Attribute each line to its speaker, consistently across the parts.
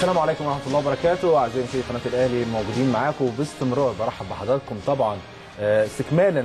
Speaker 1: السلام عليكم ورحمه الله وبركاته اعزائي مشاهدي قناه الاهلي موجودين معاكم باستمرار برحب بحضراتكم طبعا آه، استكمالا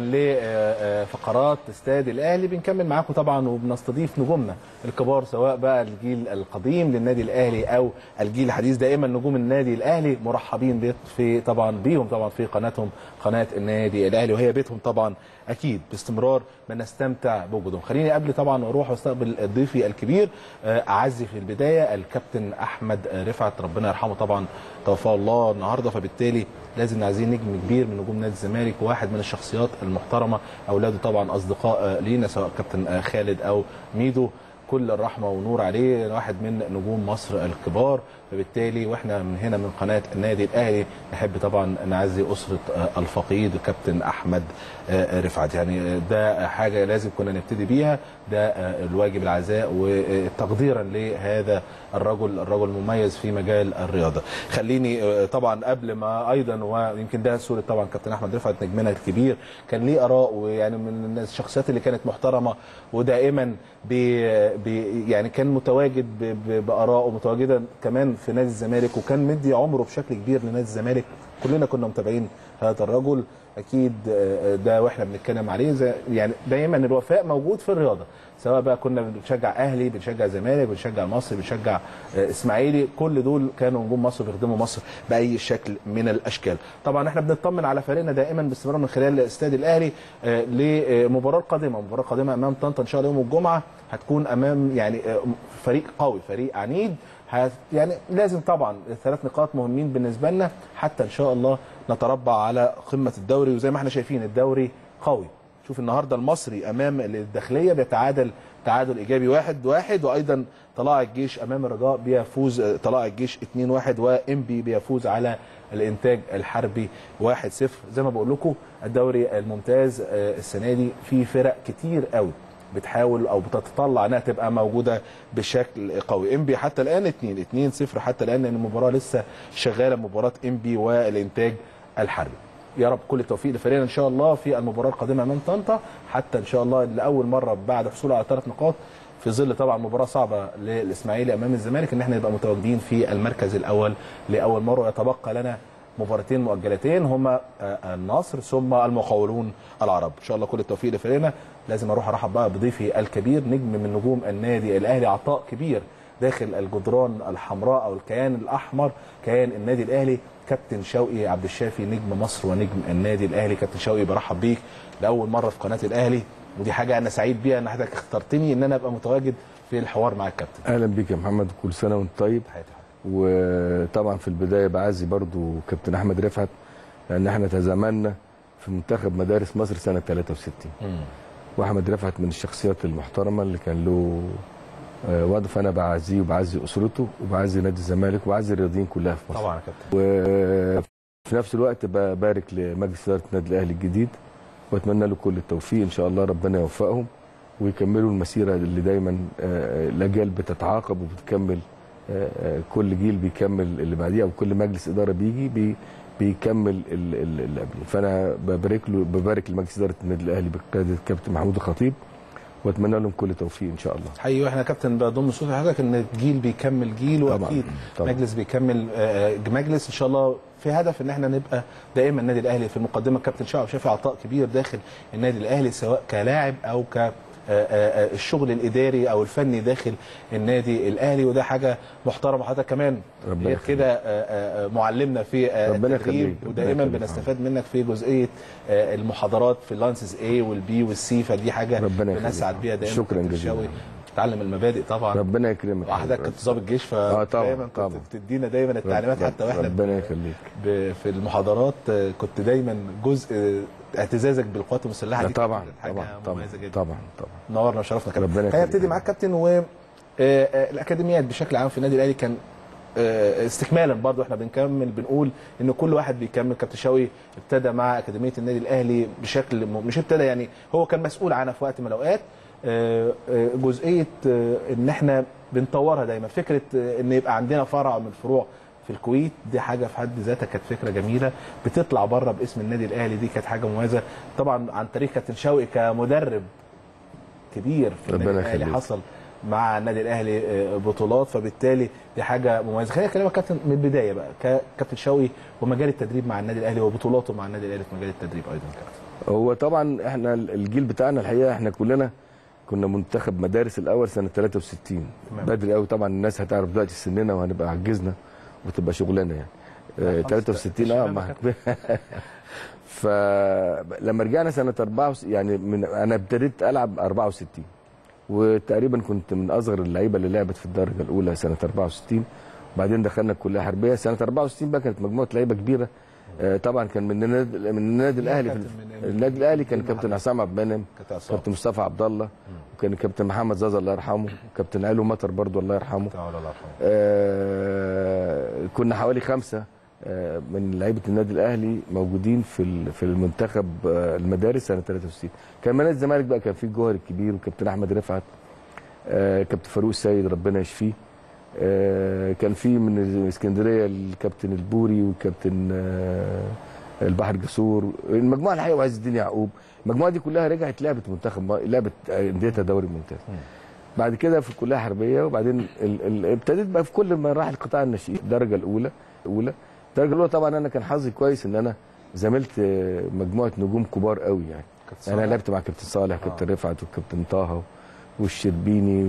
Speaker 1: لفقرات استاد الاهلي بنكمل معاكم طبعا وبنستضيف نجومنا الكبار سواء بقى الجيل القديم للنادي الاهلي او الجيل الحديث دائما نجوم النادي الاهلي مرحبين بيت في طبعا بيهم طبعا في قناتهم قناه النادي الاهلي وهي بيتهم طبعا اكيد باستمرار بنستمتع بوجودهم خليني قبل طبعا اروح واستقبل ضيفي الكبير آه، اعزي في البدايه الكابتن احمد رفعت ربنا يرحمه طبعا توفاه الله النهارده فبالتالي لازم نعزيه نجم كبير من نجوم نادي الزمالك واحد من الشخصيات المحترمه اولاده طبعا اصدقاء آه، لينا سواء كابتن آه، خالد او ميدو كل الرحمه والنور عليه واحد من نجوم مصر الكبار فبالتالي واحنا من هنا من قناه النادي الاهلي نحب طبعا نعزي اسره آه، الفقيد الكابتن احمد آه، رفعت يعني آه، ده حاجه لازم كنا نبتدي بيها ده آه، الواجب العزاء وتقديرا لهذا الرجل الرجل المميز في مجال الرياضه خليني آه، طبعا قبل ما ايضا ويمكن ده صوره طبعا كابتن احمد رفعت نجمنا الكبير كان ليه اراء ويعني من الشخصيات اللي كانت محترمه ودائما بي بي يعني كان متواجد ب- ب- بارائه متواجدا كمان في نادي الزمالك وكان مدي عمره بشكل كبير لنادي الزمالك كلنا كنا متابعين هذا الرجل اكيد آه، ده واحنا بنتكلم عليه زي يعني دايما الوفاء موجود في الرياضه سواء بقى كنا بنشجع اهلي بنشجع زمالك بنشجع مصر بنشجع آه، اسماعيلي كل دول كانوا نجوم مصر بيخدموا مصر باي شكل من الاشكال طبعا احنا بنطمن على فريقنا دائما باستمرار من خلال استاد الاهلي آه، لمباراه قادمه مباراه قادمه امام طنطا ان شاء الله يوم الجمعه هتكون امام يعني آه، فريق قوي فريق عنيد هت- يعني لازم طبعا الثلاث نقاط مهمين بالنسبه لنا حتى ان شاء الله نتربع على قمه الدوري وزي ما احنا شايفين الدوري قوي شوف النهارده المصري امام الداخليه بيتعادل تعادل ايجابي واحد واحد وايضا طلائع الجيش امام الرجاء بيفوز آه، طلائع الجيش 2 1 وانبي بيفوز على الانتاج الحربي 1 0 زي ما بقول لكم الدوري الممتاز آه، السنه دي في فرق كتير قوي بتحاول او بتتطلع انها تبقى موجوده بشكل قوي انبي حتى الان 2 2 0 حتى الان لان المباراه لسه شغاله مباراه انبي والانتاج الحربي يا رب كل التوفيق لفريقنا ان شاء الله في المباراه القادمه امام طنطا حتى ان شاء الله لاول مره بعد حصوله على ثلاث نقاط في ظل طبعا مباراه صعبه للاسماعيلي امام الزمالك ان احنا نبقى متواجدين في المركز الاول لاول مره ويتبقى لنا مباراتين مؤجلتين هما آه، النصر ثم المقاولون العرب ان شاء الله كل التوفيق لفريقنا لازم اروح ارحب بقى بضيفي الكبير نجم من نجوم النادي الاهلي عطاء كبير داخل الجدران الحمراء او الكيان الاحمر كيان النادي الاهلي كابتن شوقي عبد الشافي نجم مصر ونجم النادي الاهلي كابتن شوقي برحب بيك لاول مره في قناه الاهلي ودي حاجه انا سعيد بيها ان حضرتك اخترتني ان انا ابقى متواجد في الحوار مع الكابتن
Speaker 2: اهلا بيك يا محمد كل سنه وانت طيب
Speaker 1: تحياتي يا
Speaker 2: وطبعا في البدايه بعزي برضو كابتن احمد رفعت لان احنا تزامنا في منتخب مدارس مصر سنه 63
Speaker 1: حبيبي.
Speaker 2: واحمد رفعت من الشخصيات المحترمه اللي كان له آه، وضع فانا بعزيه وبعزي اسرته وبعزي نادي الزمالك وبعزي الرياضيين كلها في مصر
Speaker 1: طبعا يا كابتن
Speaker 2: وفي نفس الوقت ببارك لمجلس اداره النادي الاهلي الجديد واتمنى له كل التوفيق ان شاء الله ربنا يوفقهم ويكملوا المسيره اللي دايما آه، الاجيال بتتعاقب وبتكمل آه، آه، كل جيل بيكمل اللي بعديه او كل مجلس اداره بيجي بي بيكمل ال- ال- اللي قبله فانا ببارك له ببارك لمجلس اداره النادي الاهلي بقياده الكابتن محمود الخطيب واتمنى لهم كل توفيق ان شاء الله
Speaker 1: حقيقي واحنا يا كابتن بضم صوت حضرتك ان جيل بيكمل جيل
Speaker 2: طبعاً،
Speaker 1: واكيد
Speaker 2: طبعاً.
Speaker 1: مجلس بيكمل آه، مجلس ان شاء الله في هدف ان احنا نبقى دائما النادي الاهلي في المقدمه كابتن شعب شافي عطاء كبير داخل النادي الاهلي سواء كلاعب او ك آه، آه، آه، الشغل الاداري او الفني داخل النادي الاهلي وده حاجه محترمه حضرتك كمان
Speaker 2: ربنا
Speaker 1: غير
Speaker 2: يخليك.
Speaker 1: كده آه، آه، آه، معلمنا في آه،
Speaker 2: ربنا
Speaker 1: التدريب
Speaker 2: يخليك، ربنا
Speaker 1: ودائما
Speaker 2: يخليك.
Speaker 1: بنستفاد منك في جزئيه آه، المحاضرات في اللانسز اي والبي والسي فدي حاجه
Speaker 2: ربنا يخليك.
Speaker 1: بنسعد بيها دايما
Speaker 2: شكراً
Speaker 1: كابتن
Speaker 2: جزيلاً.
Speaker 1: شوقي تعلم المبادئ طبعا
Speaker 2: ربنا يكرمك
Speaker 1: وحضرتك كنت ضابط جيش ف
Speaker 2: آه، طبعاً،
Speaker 1: دايما كنت
Speaker 2: طبعاً.
Speaker 1: بتدينا دايما التعليمات حتى واحنا
Speaker 2: ربنا يخليك
Speaker 1: ب- في المحاضرات آه، كنت دايما جزء آه، اعتزازك بالقوات المسلحه
Speaker 2: لا
Speaker 1: دي
Speaker 2: طبعا
Speaker 1: كانت حاجه
Speaker 2: طبعا طبعا
Speaker 1: مميزه جدا
Speaker 2: طبعا طبعا
Speaker 1: نورنا وشرفنا كابتن
Speaker 2: ربنا
Speaker 1: خلينا
Speaker 2: يخليك.
Speaker 1: نبتدي معاك كابتن و آه، آه، الاكاديميات بشكل عام في النادي الاهلي كان آه، استكمالا برضو احنا بنكمل بنقول ان كل واحد بيكمل كابتن شوقي ابتدى مع اكاديميه النادي الاهلي بشكل م- مش ابتدى يعني هو كان مسؤول عنها في وقت من الاوقات آه، آه، جزئيه آه، ان احنا بنطورها دايما فكره آه، ان يبقى عندنا فرع من الفروع في الكويت دي حاجه في حد ذاتها كانت فكره جميله بتطلع بره باسم النادي الاهلي دي كانت حاجه مميزه طبعا عن طريق كابتن شوقي كمدرب كبير في
Speaker 2: ربنا
Speaker 1: النادي الاهلي
Speaker 2: يخليك.
Speaker 1: حصل مع النادي الاهلي آه، بطولات فبالتالي دي حاجه مميزه خليني اكلمك كابتن من البدايه بقى ك- كابتن شوقي ومجال التدريب مع النادي الاهلي وبطولاته مع النادي الاهلي في مجال التدريب ايضا كابتن
Speaker 2: هو طبعا احنا الجيل بتاعنا الحقيقه احنا كلنا كنا منتخب مدارس الاول سنه 63
Speaker 1: تمام.
Speaker 2: بدري قوي طبعا الناس هتعرف دلوقتي سننا وهنبقى عجزنا وتبقى شغلانه يعني آه،
Speaker 1: خلاص،
Speaker 2: 63 اه
Speaker 1: شباب
Speaker 2: مع فلما رجعنا سنه 4 يعني من انا ابتديت العب 64 وتقريبا كنت من اصغر اللعيبه اللي لعبت في الدرجه الاولى سنه 64 وبعدين دخلنا الكليه الحربيه سنه 64 بقى كانت مجموعه لعيبه كبيره آه، طبعا كان من النادي من النادي الاهلي في
Speaker 1: كابتن من-
Speaker 2: النادي الاهلي كان كابتن عصام عبد المنعم
Speaker 1: كابتن عصام.
Speaker 2: كابتن مصطفى عبد الله وكان كابتن محمد زازا الله يرحمه كابتن علو مطر برضو الله يرحمه
Speaker 1: تعالى الله يرحمه
Speaker 2: آه كنا حوالي خمسه آه من لعيبه النادي الاهلي موجودين في ال- في المنتخب آه المدارس سنه 63 كان من نادي الزمالك بقى كان في الجوهر الكبير وكابتن احمد رفعت آه كابتن فاروق السيد ربنا يشفيه آه كان في من اسكندريه الكابتن البوري وكابتن آه البحر جسور المجموعه الحقيقه وعز الدين يعقوب المجموعه دي كلها رجعت لعبت منتخب لعبت انديتها دوري ممتاز بعد كده في الكليه الحربيه وبعدين ال- ال- ابتديت بقى في كل مراحل قطاع الناشئين الدرجه الاولى الاولى الدرجه الاولى طبعا انا كان حظي كويس ان انا زميلت آه، مجموعه نجوم كبار قوي يعني
Speaker 1: كابتن
Speaker 2: انا
Speaker 1: صالح.
Speaker 2: لعبت مع كابتن صالح كابتن رفعت وكابتن طه والشربيني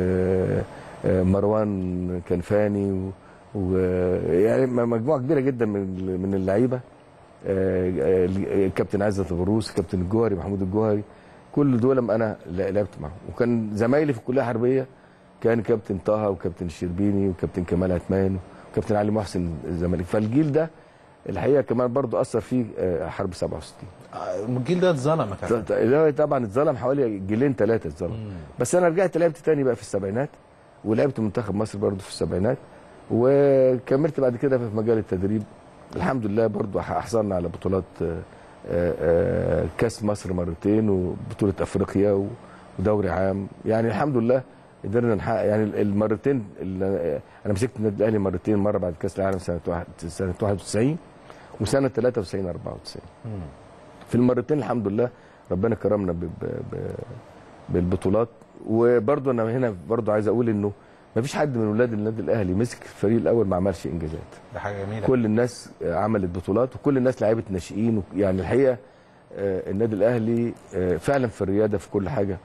Speaker 2: ومروان كنفاني و... و... يعني مجموعه كبيره جدا من من اللعيبه آه، آه، الكابتن عزت الغروس الكابتن الجوهري محمود الجوهري كل دول انا ل- لعبت معاهم وكان زمايلي في الكليه الحربيه كان كابتن طه وكابتن الشربيني وكابتن كمال عثمان وكابتن علي محسن الزمالك فالجيل ده الحقيقه كمان برضو اثر فيه آه، حرب 67
Speaker 1: آه، الجيل ده اتظلم يا كابتن
Speaker 2: اللي هو طبعا اتظلم حوالي جيلين ثلاثه اتظلم بس انا رجعت لعبت تاني بقى في السبعينات ولعبت منتخب مصر برضو في السبعينات وكملت بعد كده في مجال التدريب الحمد لله برضو ح- حصلنا على بطولات آه، آه، آه، كاس مصر مرتين وبطوله افريقيا و- ودوري عام يعني الحمد لله قدرنا نحقق يعني ال- المرتين اللي انا مسكت النادي الاهلي مرتين مره بعد كاس العالم سنه واحد سنه 91 وسنه 93 94 في المرتين الحمد لله ربنا كرمنا ب ب ب بالبطولات وبرضه انا هنا برضه عايز اقول انه ما فيش حد من ولاد النادي الاهلي مسك الفريق الاول ما عملش انجازات
Speaker 1: ده حاجه جميله
Speaker 2: كل الناس عملت بطولات وكل الناس لعيبه ناشئين يعني الحقيقه آه، النادي الاهلي آه، فعلا في الرياده في كل حاجه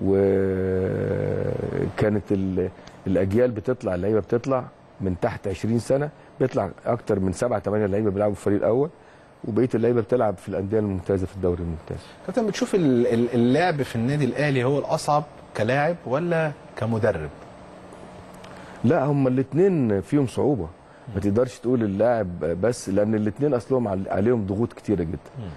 Speaker 2: وكانت ال- الاجيال بتطلع اللعيبه بتطلع من تحت 20 سنه بيطلع اكتر من سبعة ثمانية لعيبه بيلعبوا في الفريق الاول وبقيه اللعيبه بتلعب في الانديه الممتازه في الدوري الممتاز
Speaker 1: كابتن بتشوف ال- ال- اللعب في النادي الاهلي هو الاصعب كلاعب ولا كمدرب
Speaker 2: لا هما الاثنين فيهم صعوبه ما تقدرش تقول اللاعب بس لان الاثنين اصلهم عل- عليهم ضغوط كتيره جدا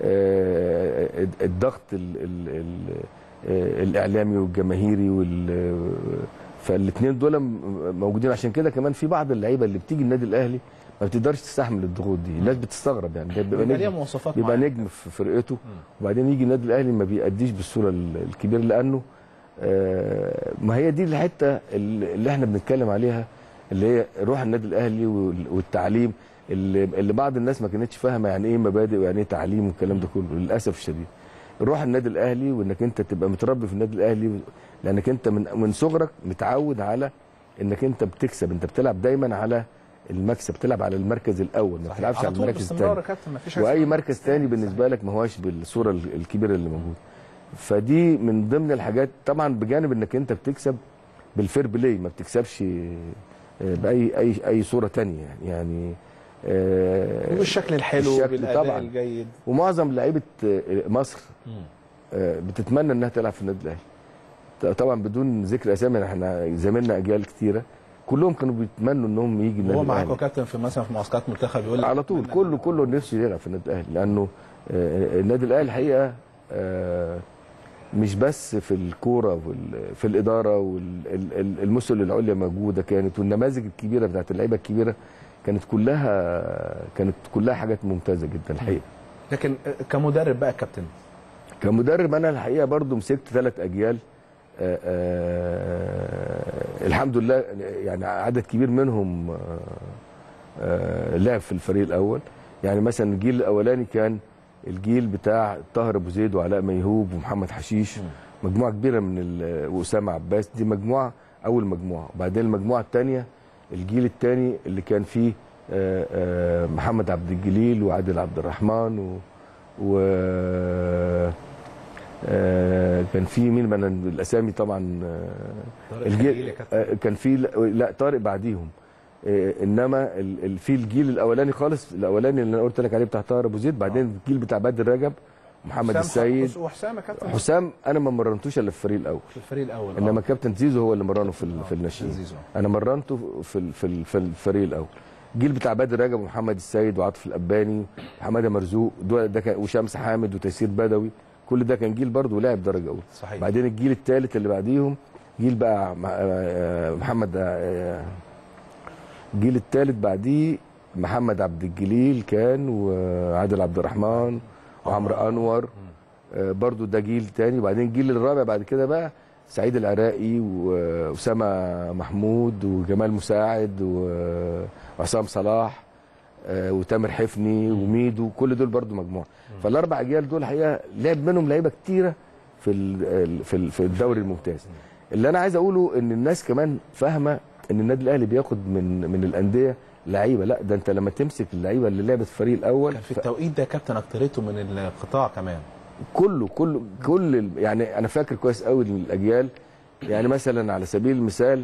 Speaker 2: آه، الضغط ال ال ال آه، الاعلامي والجماهيري وال فالاثنين دول م- موجودين عشان كده كمان في بعض اللعيبه اللي بتيجي النادي الاهلي ما بتقدرش تستحمل الضغوط دي الناس بتستغرب يعني ده بيبقى
Speaker 1: بيبقى ليها
Speaker 2: نجم
Speaker 1: مواصفات
Speaker 2: بيبقى
Speaker 1: معينة.
Speaker 2: نجم في فرقته وبعدين يجي النادي الاهلي ما بيأديش بالصوره ال- الكبيره لانه آه، ما هي دي الحته اللي اللي احنا بنتكلم عليها اللي هي روح النادي الاهلي وال- والتعليم اللي, اللي بعض الناس ما كانتش فاهمه يعني ايه مبادئ ويعني ايه تعليم والكلام ده كله للاسف الشديد روح النادي الاهلي وانك انت تبقى متربي في النادي الاهلي لانك انت من من صغرك متعود على انك انت بتكسب انت بتلعب دايما على المكسب بتلعب على المركز الاول ما بتلعبش على
Speaker 1: على طول
Speaker 2: المركز
Speaker 1: باستمرار
Speaker 2: الثاني
Speaker 1: يا كابتن مفيش حاجة
Speaker 2: واي
Speaker 1: اسمها
Speaker 2: مركز تاني بالنسبه لك ما هوش بالصوره ال- الكبيره اللي موجوده فدي من ضمن الحاجات طبعا بجانب انك انت بتكسب بالفير بلاي ما بتكسبش آه، باي اي اي صوره تانية يعني يعني آه،
Speaker 1: بالشكل الحلو
Speaker 2: الشكل
Speaker 1: بالاداء
Speaker 2: طبعا.
Speaker 1: الجيد
Speaker 2: ومعظم لعيبه آه، مصر آه، بتتمنى انها تلعب في النادي الاهلي ط- طبعا بدون ذكر اسامي احنا زميلنا اجيال كتيره كلهم كانوا بيتمنوا انهم يجي النادي
Speaker 1: هو معاك
Speaker 2: الاهلي
Speaker 1: يا كابتن في مثلا في معسكرات منتخب يقول لك
Speaker 2: على طول
Speaker 1: أتمنى-
Speaker 2: كله كله نفسه يلعب في النادي الاهلي لانه آه، النادي الاهلي الحقيقه آه، مش بس في الكوره وال- في الاداره والمثل العليا موجوده كانت والنماذج الكبيره بتاعت اللعيبه الكبيره كانت كلها كانت كلها حاجات ممتازه جدا الحقيقه
Speaker 1: لكن كمدرب بقى يا كابتن
Speaker 2: كمدرب انا الحقيقه برضو مسكت ثلاث اجيال آه، آه، الحمد لله يعني عدد كبير منهم آه، آه، لعب في الفريق الاول يعني مثلا الجيل الاولاني كان الجيل بتاع طاهر ابو زيد وعلاء ميهوب ومحمد حشيش مجموعه كبيره من ال- واسامه عباس دي مجموعه اول مجموعه وبعدين المجموعه الثانيه الجيل الثاني اللي كان فيه آه، آه، محمد عبد الجليل وعادل عبد الرحمن و, و آه، كان في مين من الاسامي طبعا آه،
Speaker 1: طارق خليل يا
Speaker 2: الجيل
Speaker 1: كابتن.
Speaker 2: آه، كان في لا طارق بعديهم آه، انما ال- ال- في الجيل الاولاني خالص الاولاني اللي انا قلت لك عليه بتاع طاهر ابو زيد بعدين الجيل بتاع بدر رجب محمد
Speaker 1: حسام
Speaker 2: السيد
Speaker 1: حق- وحسام يا كابتن
Speaker 2: حسام انا ما مرنتوش الا في الفريق الاول
Speaker 1: في الفريق الاول آه.
Speaker 2: انما كابتن زيزو هو اللي مرنه في ال- في الناشئين
Speaker 1: زيزو.
Speaker 2: انا مرنته في ال- في ال- في الفريق الاول الجيل بتاع بدر رجب ومحمد السيد وعاطف الاباني وحماده مرزوق دول ده كان وشمس حامد وتيسير بدوي كل ده كان جيل برضه لاعب درجه اولى
Speaker 1: صحيح
Speaker 2: بعدين الجيل الثالث اللي بعديهم جيل بقى مع- آه، محمد آه، الجيل الثالث بعديه محمد عبد الجليل كان وعادل عبد الرحمن وعمرو انور آه، برضو ده جيل تاني وبعدين الجيل الرابع بعد كده بقى سعيد العراقي واسامه محمود وجمال مساعد و- وعصام صلاح آه، وتامر حفني وميدو كل دول برضو مجموعه فالاربع اجيال دول الحقيقه لعب منهم لعيبه كتيره في ال- في ال- في الدوري الممتاز اللي انا عايز اقوله ان الناس كمان فاهمه ان النادي الاهلي بياخد من من الانديه لعيبه لا ده انت لما تمسك اللعيبه اللي لعبت في الفريق الاول
Speaker 1: كان في التوقيت ده يا كابتن اكترته من القطاع كمان
Speaker 2: كله كله كل ال- يعني انا فاكر كويس قوي الاجيال يعني مثلا على سبيل المثال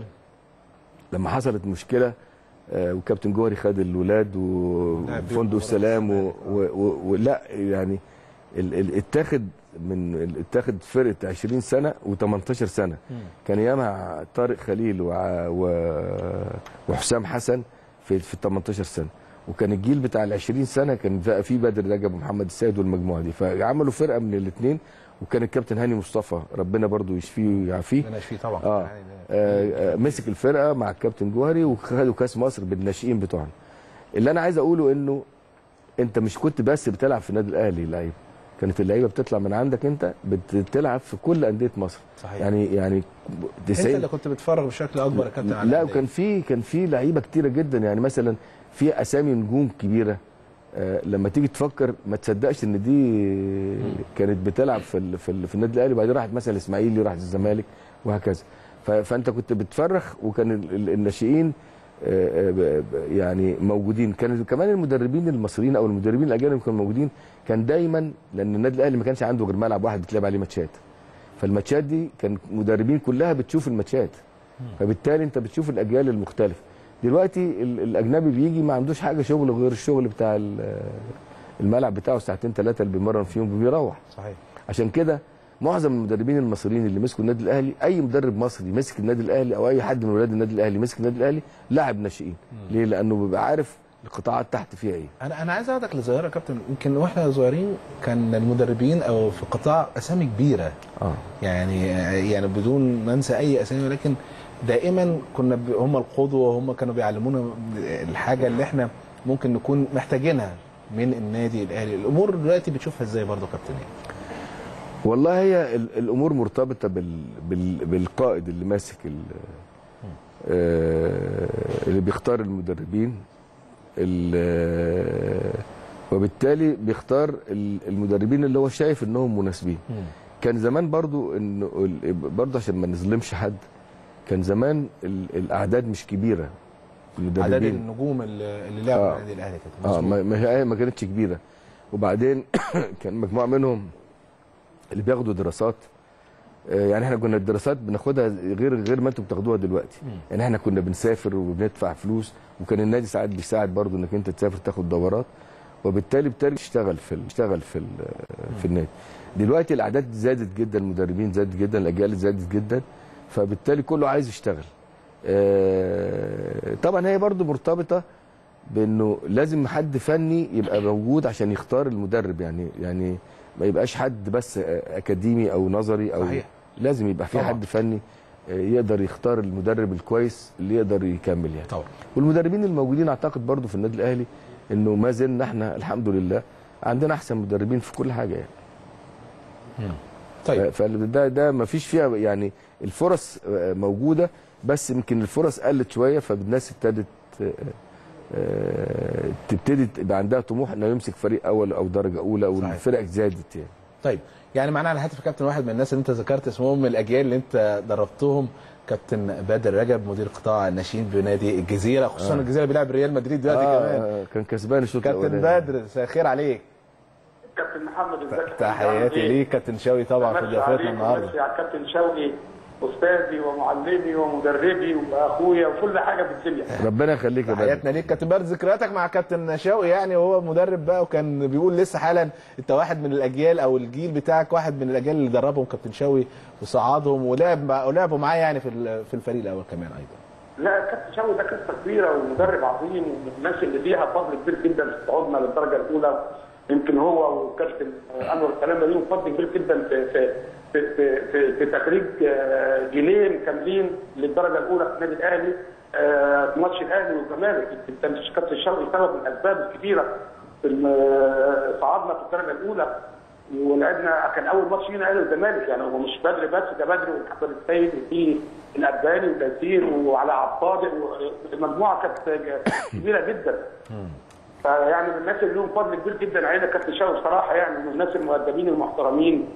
Speaker 2: لما حصلت مشكله آه، وكابتن جوهري خد الولاد
Speaker 1: لعب بيهم
Speaker 2: وفندق
Speaker 1: مباراة
Speaker 2: السلام و-
Speaker 1: الزمالك.
Speaker 2: و- و- ولا يعني ال- ال- اتاخد من ال- اتاخد فرقه 20 سنه و18 سنه كان ايامها طارق خليل وع- و- وحسام حسن في في ال 18 سنه وكان الجيل بتاع ال 20 سنه كان بقى فيه بدر رجب ومحمد السيد والمجموعه دي فعملوا فرقه من الاثنين وكان الكابتن هاني مصطفى ربنا برضو يشفيه ويعافيه
Speaker 1: انا فيه طبعا
Speaker 2: آه.
Speaker 1: يعني
Speaker 2: آه، آه، مسك الفرقه مع الكابتن جوهري وخدوا كاس مصر بالناشئين بتوعنا اللي انا عايز اقوله انه انت مش كنت بس بتلعب في النادي الاهلي لعيبه كانت اللعيبه بتطلع من عندك انت بتلعب في كل انديه مصر
Speaker 1: صحيح
Speaker 2: يعني يعني
Speaker 1: انت
Speaker 2: 90
Speaker 1: اللي كنت بتفرغ بشكل اكبر يا كابتن على
Speaker 2: لا
Speaker 1: الأندية.
Speaker 2: وكان في كان في لعيبه كتيره جدا يعني مثلا في اسامي نجوم كبيره آه، لما تيجي تفكر ما تصدقش ان دي كانت بتلعب في ال في, ال في النادي الاهلي وبعدين راحت مثلا الاسماعيلي راحت الزمالك وهكذا ف- فانت كنت بتفرخ وكان ال- ال- الناشئين آه، آه، ب- ب- يعني موجودين كان كمان المدربين المصريين او المدربين الاجانب كانوا موجودين كان دايما لان النادي الاهلي ما كانش عنده غير ملعب واحد بتلعب عليه ماتشات فالماتشات دي كان مدربين كلها بتشوف الماتشات فبالتالي انت بتشوف الاجيال المختلفه دلوقتي ال- الاجنبي بيجي ما عندوش حاجه شغل غير الشغل بتاع ال- الملعب بتاعه ساعتين ثلاثه اللي بيمرن فيهم وبيروح
Speaker 1: صحيح
Speaker 2: عشان كده معظم المدربين المصريين اللي مسكوا النادي الاهلي اي مدرب مصري مسك النادي الاهلي او اي حد من ولاد النادي الاهلي مسك النادي الاهلي لاعب ناشئين ليه لانه بيبقى عارف القطاعات تحت فيها ايه
Speaker 1: انا انا عايز اخدك لظاهره يا كابتن يمكن واحنا صغيرين كان المدربين او في القطاع اسامي كبيره
Speaker 2: اه
Speaker 1: يعني يعني بدون ما انسى اي اسامي ولكن دائما كنا ب- هم القدوه وهم كانوا بيعلمونا الحاجه اللي احنا ممكن نكون محتاجينها من النادي الاهلي الامور دلوقتي بتشوفها ازاي برضه يا كابتن
Speaker 2: والله هي ال- الامور مرتبطه بال بال بالقائد اللي ماسك ال- آه، اللي بيختار المدربين ال- وبالتالي بيختار ال- المدربين اللي هو شايف انهم مناسبين كان زمان برضو انه ال- برضو عشان ما نظلمش حد كان زمان ال- الاعداد مش كبيره
Speaker 1: عدد
Speaker 2: المدربين
Speaker 1: النجوم اللي اللي لعبوا
Speaker 2: آه.
Speaker 1: في النادي الاهلي يا كابتن
Speaker 2: اه
Speaker 1: مظبوط.
Speaker 2: ما ما هي ما كانتش كبيره وبعدين كان مجموعه منهم اللي بياخدوا دراسات آه، يعني احنا كنا الدراسات بناخدها غير غير ما انتوا بتاخدوها دلوقتي
Speaker 1: مم.
Speaker 2: يعني احنا كنا بنسافر وبندفع فلوس وكان النادي ساعات بيساعد برضو انك انت تسافر تاخد دورات وبالتالي بالتالي تشتغل في ال- تشتغل في ال- في النادي دلوقتي الاعداد زادت جدا المدربين زادت جدا الاجيال زادت جدا فبالتالي كله عايز يشتغل آه، طبعا هي برضو مرتبطه بانه لازم حد فني يبقى موجود عشان يختار المدرب يعني يعني ما يبقاش حد بس اكاديمي او نظري او
Speaker 1: صحيح.
Speaker 2: لازم يبقى في
Speaker 1: طبعا.
Speaker 2: حد فني آه، يقدر يختار المدرب الكويس اللي يقدر يكمل يعني
Speaker 1: طبعا
Speaker 2: والمدربين الموجودين اعتقد برضو في النادي الاهلي انه ما زلنا احنا الحمد لله عندنا احسن مدربين في كل حاجه يعني
Speaker 1: طيب
Speaker 2: فده ده ما فيش فيها يعني الفرص آه، موجوده بس يمكن الفرص قلت شويه فالناس ابتدت آه، آه، تبتدي تبقى عندها طموح انه يمسك فريق اول او درجه اولى او
Speaker 1: صحيح.
Speaker 2: الفرق زادت يعني
Speaker 1: طيب يعني معانا على الهاتف كابتن واحد من الناس اللي انت ذكرت اسمهم من الاجيال اللي انت دربتهم كابتن بدر رجب مدير قطاع الناشئين بنادي الجزيره خصوصا
Speaker 2: آه.
Speaker 1: الجزيره بيلعب ريال مدريد دلوقتي كمان
Speaker 2: آه كان كسبان الشوط
Speaker 1: كابتن
Speaker 2: الأولاني.
Speaker 1: بدر مساء الخير عليك
Speaker 3: كابتن محمد ازيك
Speaker 1: تحياتي ليك كابتن شوقي طبعا في
Speaker 3: مسي
Speaker 1: ضيافتنا
Speaker 3: عليك
Speaker 1: النهارده
Speaker 3: ومسي على الكابتن شوقي استاذي ومعلمي ومدربي واخويا وكل حاجه في الدنيا
Speaker 2: ربنا يخليك يا بدر
Speaker 1: حياتنا ليك كابتن بدر ذكرياتك مع كابتن شوقي يعني وهو مدرب بقى وكان بيقول لسه حالا انت واحد من الاجيال او الجيل بتاعك واحد من الاجيال اللي دربهم كابتن شوقي وصعدهم ولعب مع- ولعبوا معاه يعني في ال- في الفريق الاول كمان ايضا
Speaker 3: لا كابتن شوقي ده قصه كبيره ومدرب عظيم ومن الناس اللي ليها فضل كبير جدا في صعودنا للدرجه الاولى يمكن هو وكابتن انور سلامه ليهم فضل كبير جدا في في في في, في, في تخريج آه، جيلين كاملين للدرجه الاولى في النادي الاهلي آه، في ماتش الاهلي والزمالك يمكن كابتن شوقي سبب من الاسباب الكبيره في الم- آه، صعدنا في الدرجه الاولى ولعبنا كان اول ماتش لينا اهلي والزمالك يعني هو مش بدري بس ده بدري واحمد السيد وفي الاباني وتيسير وعلى عبد الصادق المجموعه كانت كبيره جدا فيعني من الناس اللي لهم فضل كبير جدا علينا كابتن شوقي بصراحه يعني من الناس المؤدبين المحترمين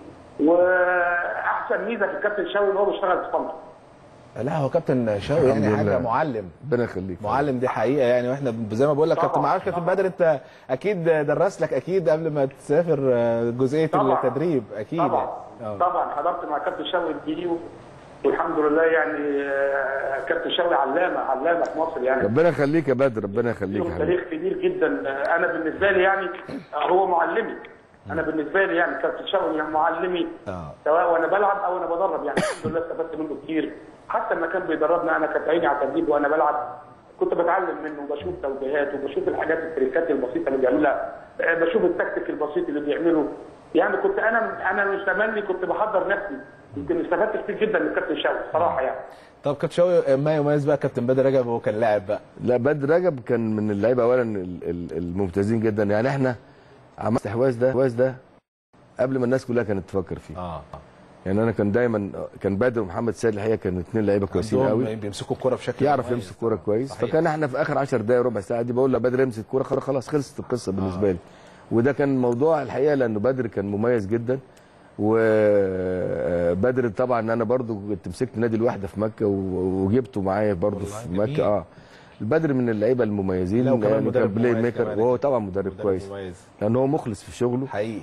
Speaker 3: واحسن ميزه في الكابتن شوقي ان هو بيشتغل في طنطا
Speaker 1: لا هو كابتن شوقي يعني
Speaker 2: الحمد
Speaker 1: حاجه
Speaker 2: لله.
Speaker 1: معلم
Speaker 2: ربنا يخليك
Speaker 1: معلم دي حقيقه يعني واحنا زي ما بقول لك كابتن
Speaker 3: طبعاً،
Speaker 1: معاش كابتن
Speaker 3: طبعاً.
Speaker 1: بدر انت اكيد درس لك اكيد قبل ما تسافر آه، جزئيه
Speaker 3: طبعاً.
Speaker 1: التدريب اكيد
Speaker 3: طبعا
Speaker 1: يعني. آه.
Speaker 3: طبعا حضرت مع كابتن شوقي الفيديو والحمد لله يعني آه، كابتن شوقي علامه علامه في مصر يعني
Speaker 2: ربنا يخليك يا بدر ربنا يخليك
Speaker 3: لهم
Speaker 2: يا حبيبي
Speaker 3: تاريخ كبير جدا آه، انا بالنسبه لي يعني آه، هو معلمي انا بالنسبه لي يعني كابتن شوقي يعني معلمي
Speaker 1: آه.
Speaker 3: سواء وانا بلعب او انا بدرب يعني الحمد لله استفدت منه كتير حتى لما كان بيدربنا انا كانت عيني على التدريب وانا بلعب كنت بتعلم منه وبشوف توجيهات وبشوف الحاجات التريكات البسيطه اللي بيعملها آه، بشوف التكتيك البسيط اللي بيعمله يعني كنت انا انا مش تملي كنت بحضر نفسي يمكن استفدت كتير جدا من كابتن شوقي صراحه يعني
Speaker 1: طب كابتن شوقي ما يميز بقى كابتن بدر رجب هو كان لاعب بقى
Speaker 2: لا بدر رجب كان من اللعيبه اولا ال- ال- الممتازين جدا يعني احنا عملنا الاستحواذ ده الاستحواذ ده قبل ما الناس كلها كانت تفكر فيه
Speaker 1: اه
Speaker 2: يعني انا كان دايما كان بدر ومحمد سيد الحقيقه كانوا اثنين لعيبه كويسين
Speaker 1: عندهم
Speaker 2: قوي
Speaker 1: بيمسكوا الكرة بشكل
Speaker 2: يعرف
Speaker 1: مميز.
Speaker 2: يمسك كوره كويس
Speaker 1: صحيح.
Speaker 2: فكان احنا في اخر 10 دقائق ربع ساعه دي بقول لبدر امسك كوره خلاص خلاص خلصت القصه بالنسبه لي وده كان موضوع الحقيقه لانه بدر كان مميز جدا وبدر طبعا انا برضو كنت مسكت نادي الوحده في مكه و- وجبته معايا برضو
Speaker 1: والله
Speaker 2: في
Speaker 1: جميل.
Speaker 2: مكه اه البدر من اللعيبه المميزين
Speaker 1: لا، وكمان
Speaker 2: لأنه كان
Speaker 1: مدرب
Speaker 2: بلاي
Speaker 1: مميز
Speaker 2: ميكر
Speaker 1: كمان.
Speaker 2: وهو طبعا مدرب,
Speaker 1: مدرب
Speaker 2: كويس
Speaker 1: مميز
Speaker 2: لان هو مخلص في شغله
Speaker 1: حقيقي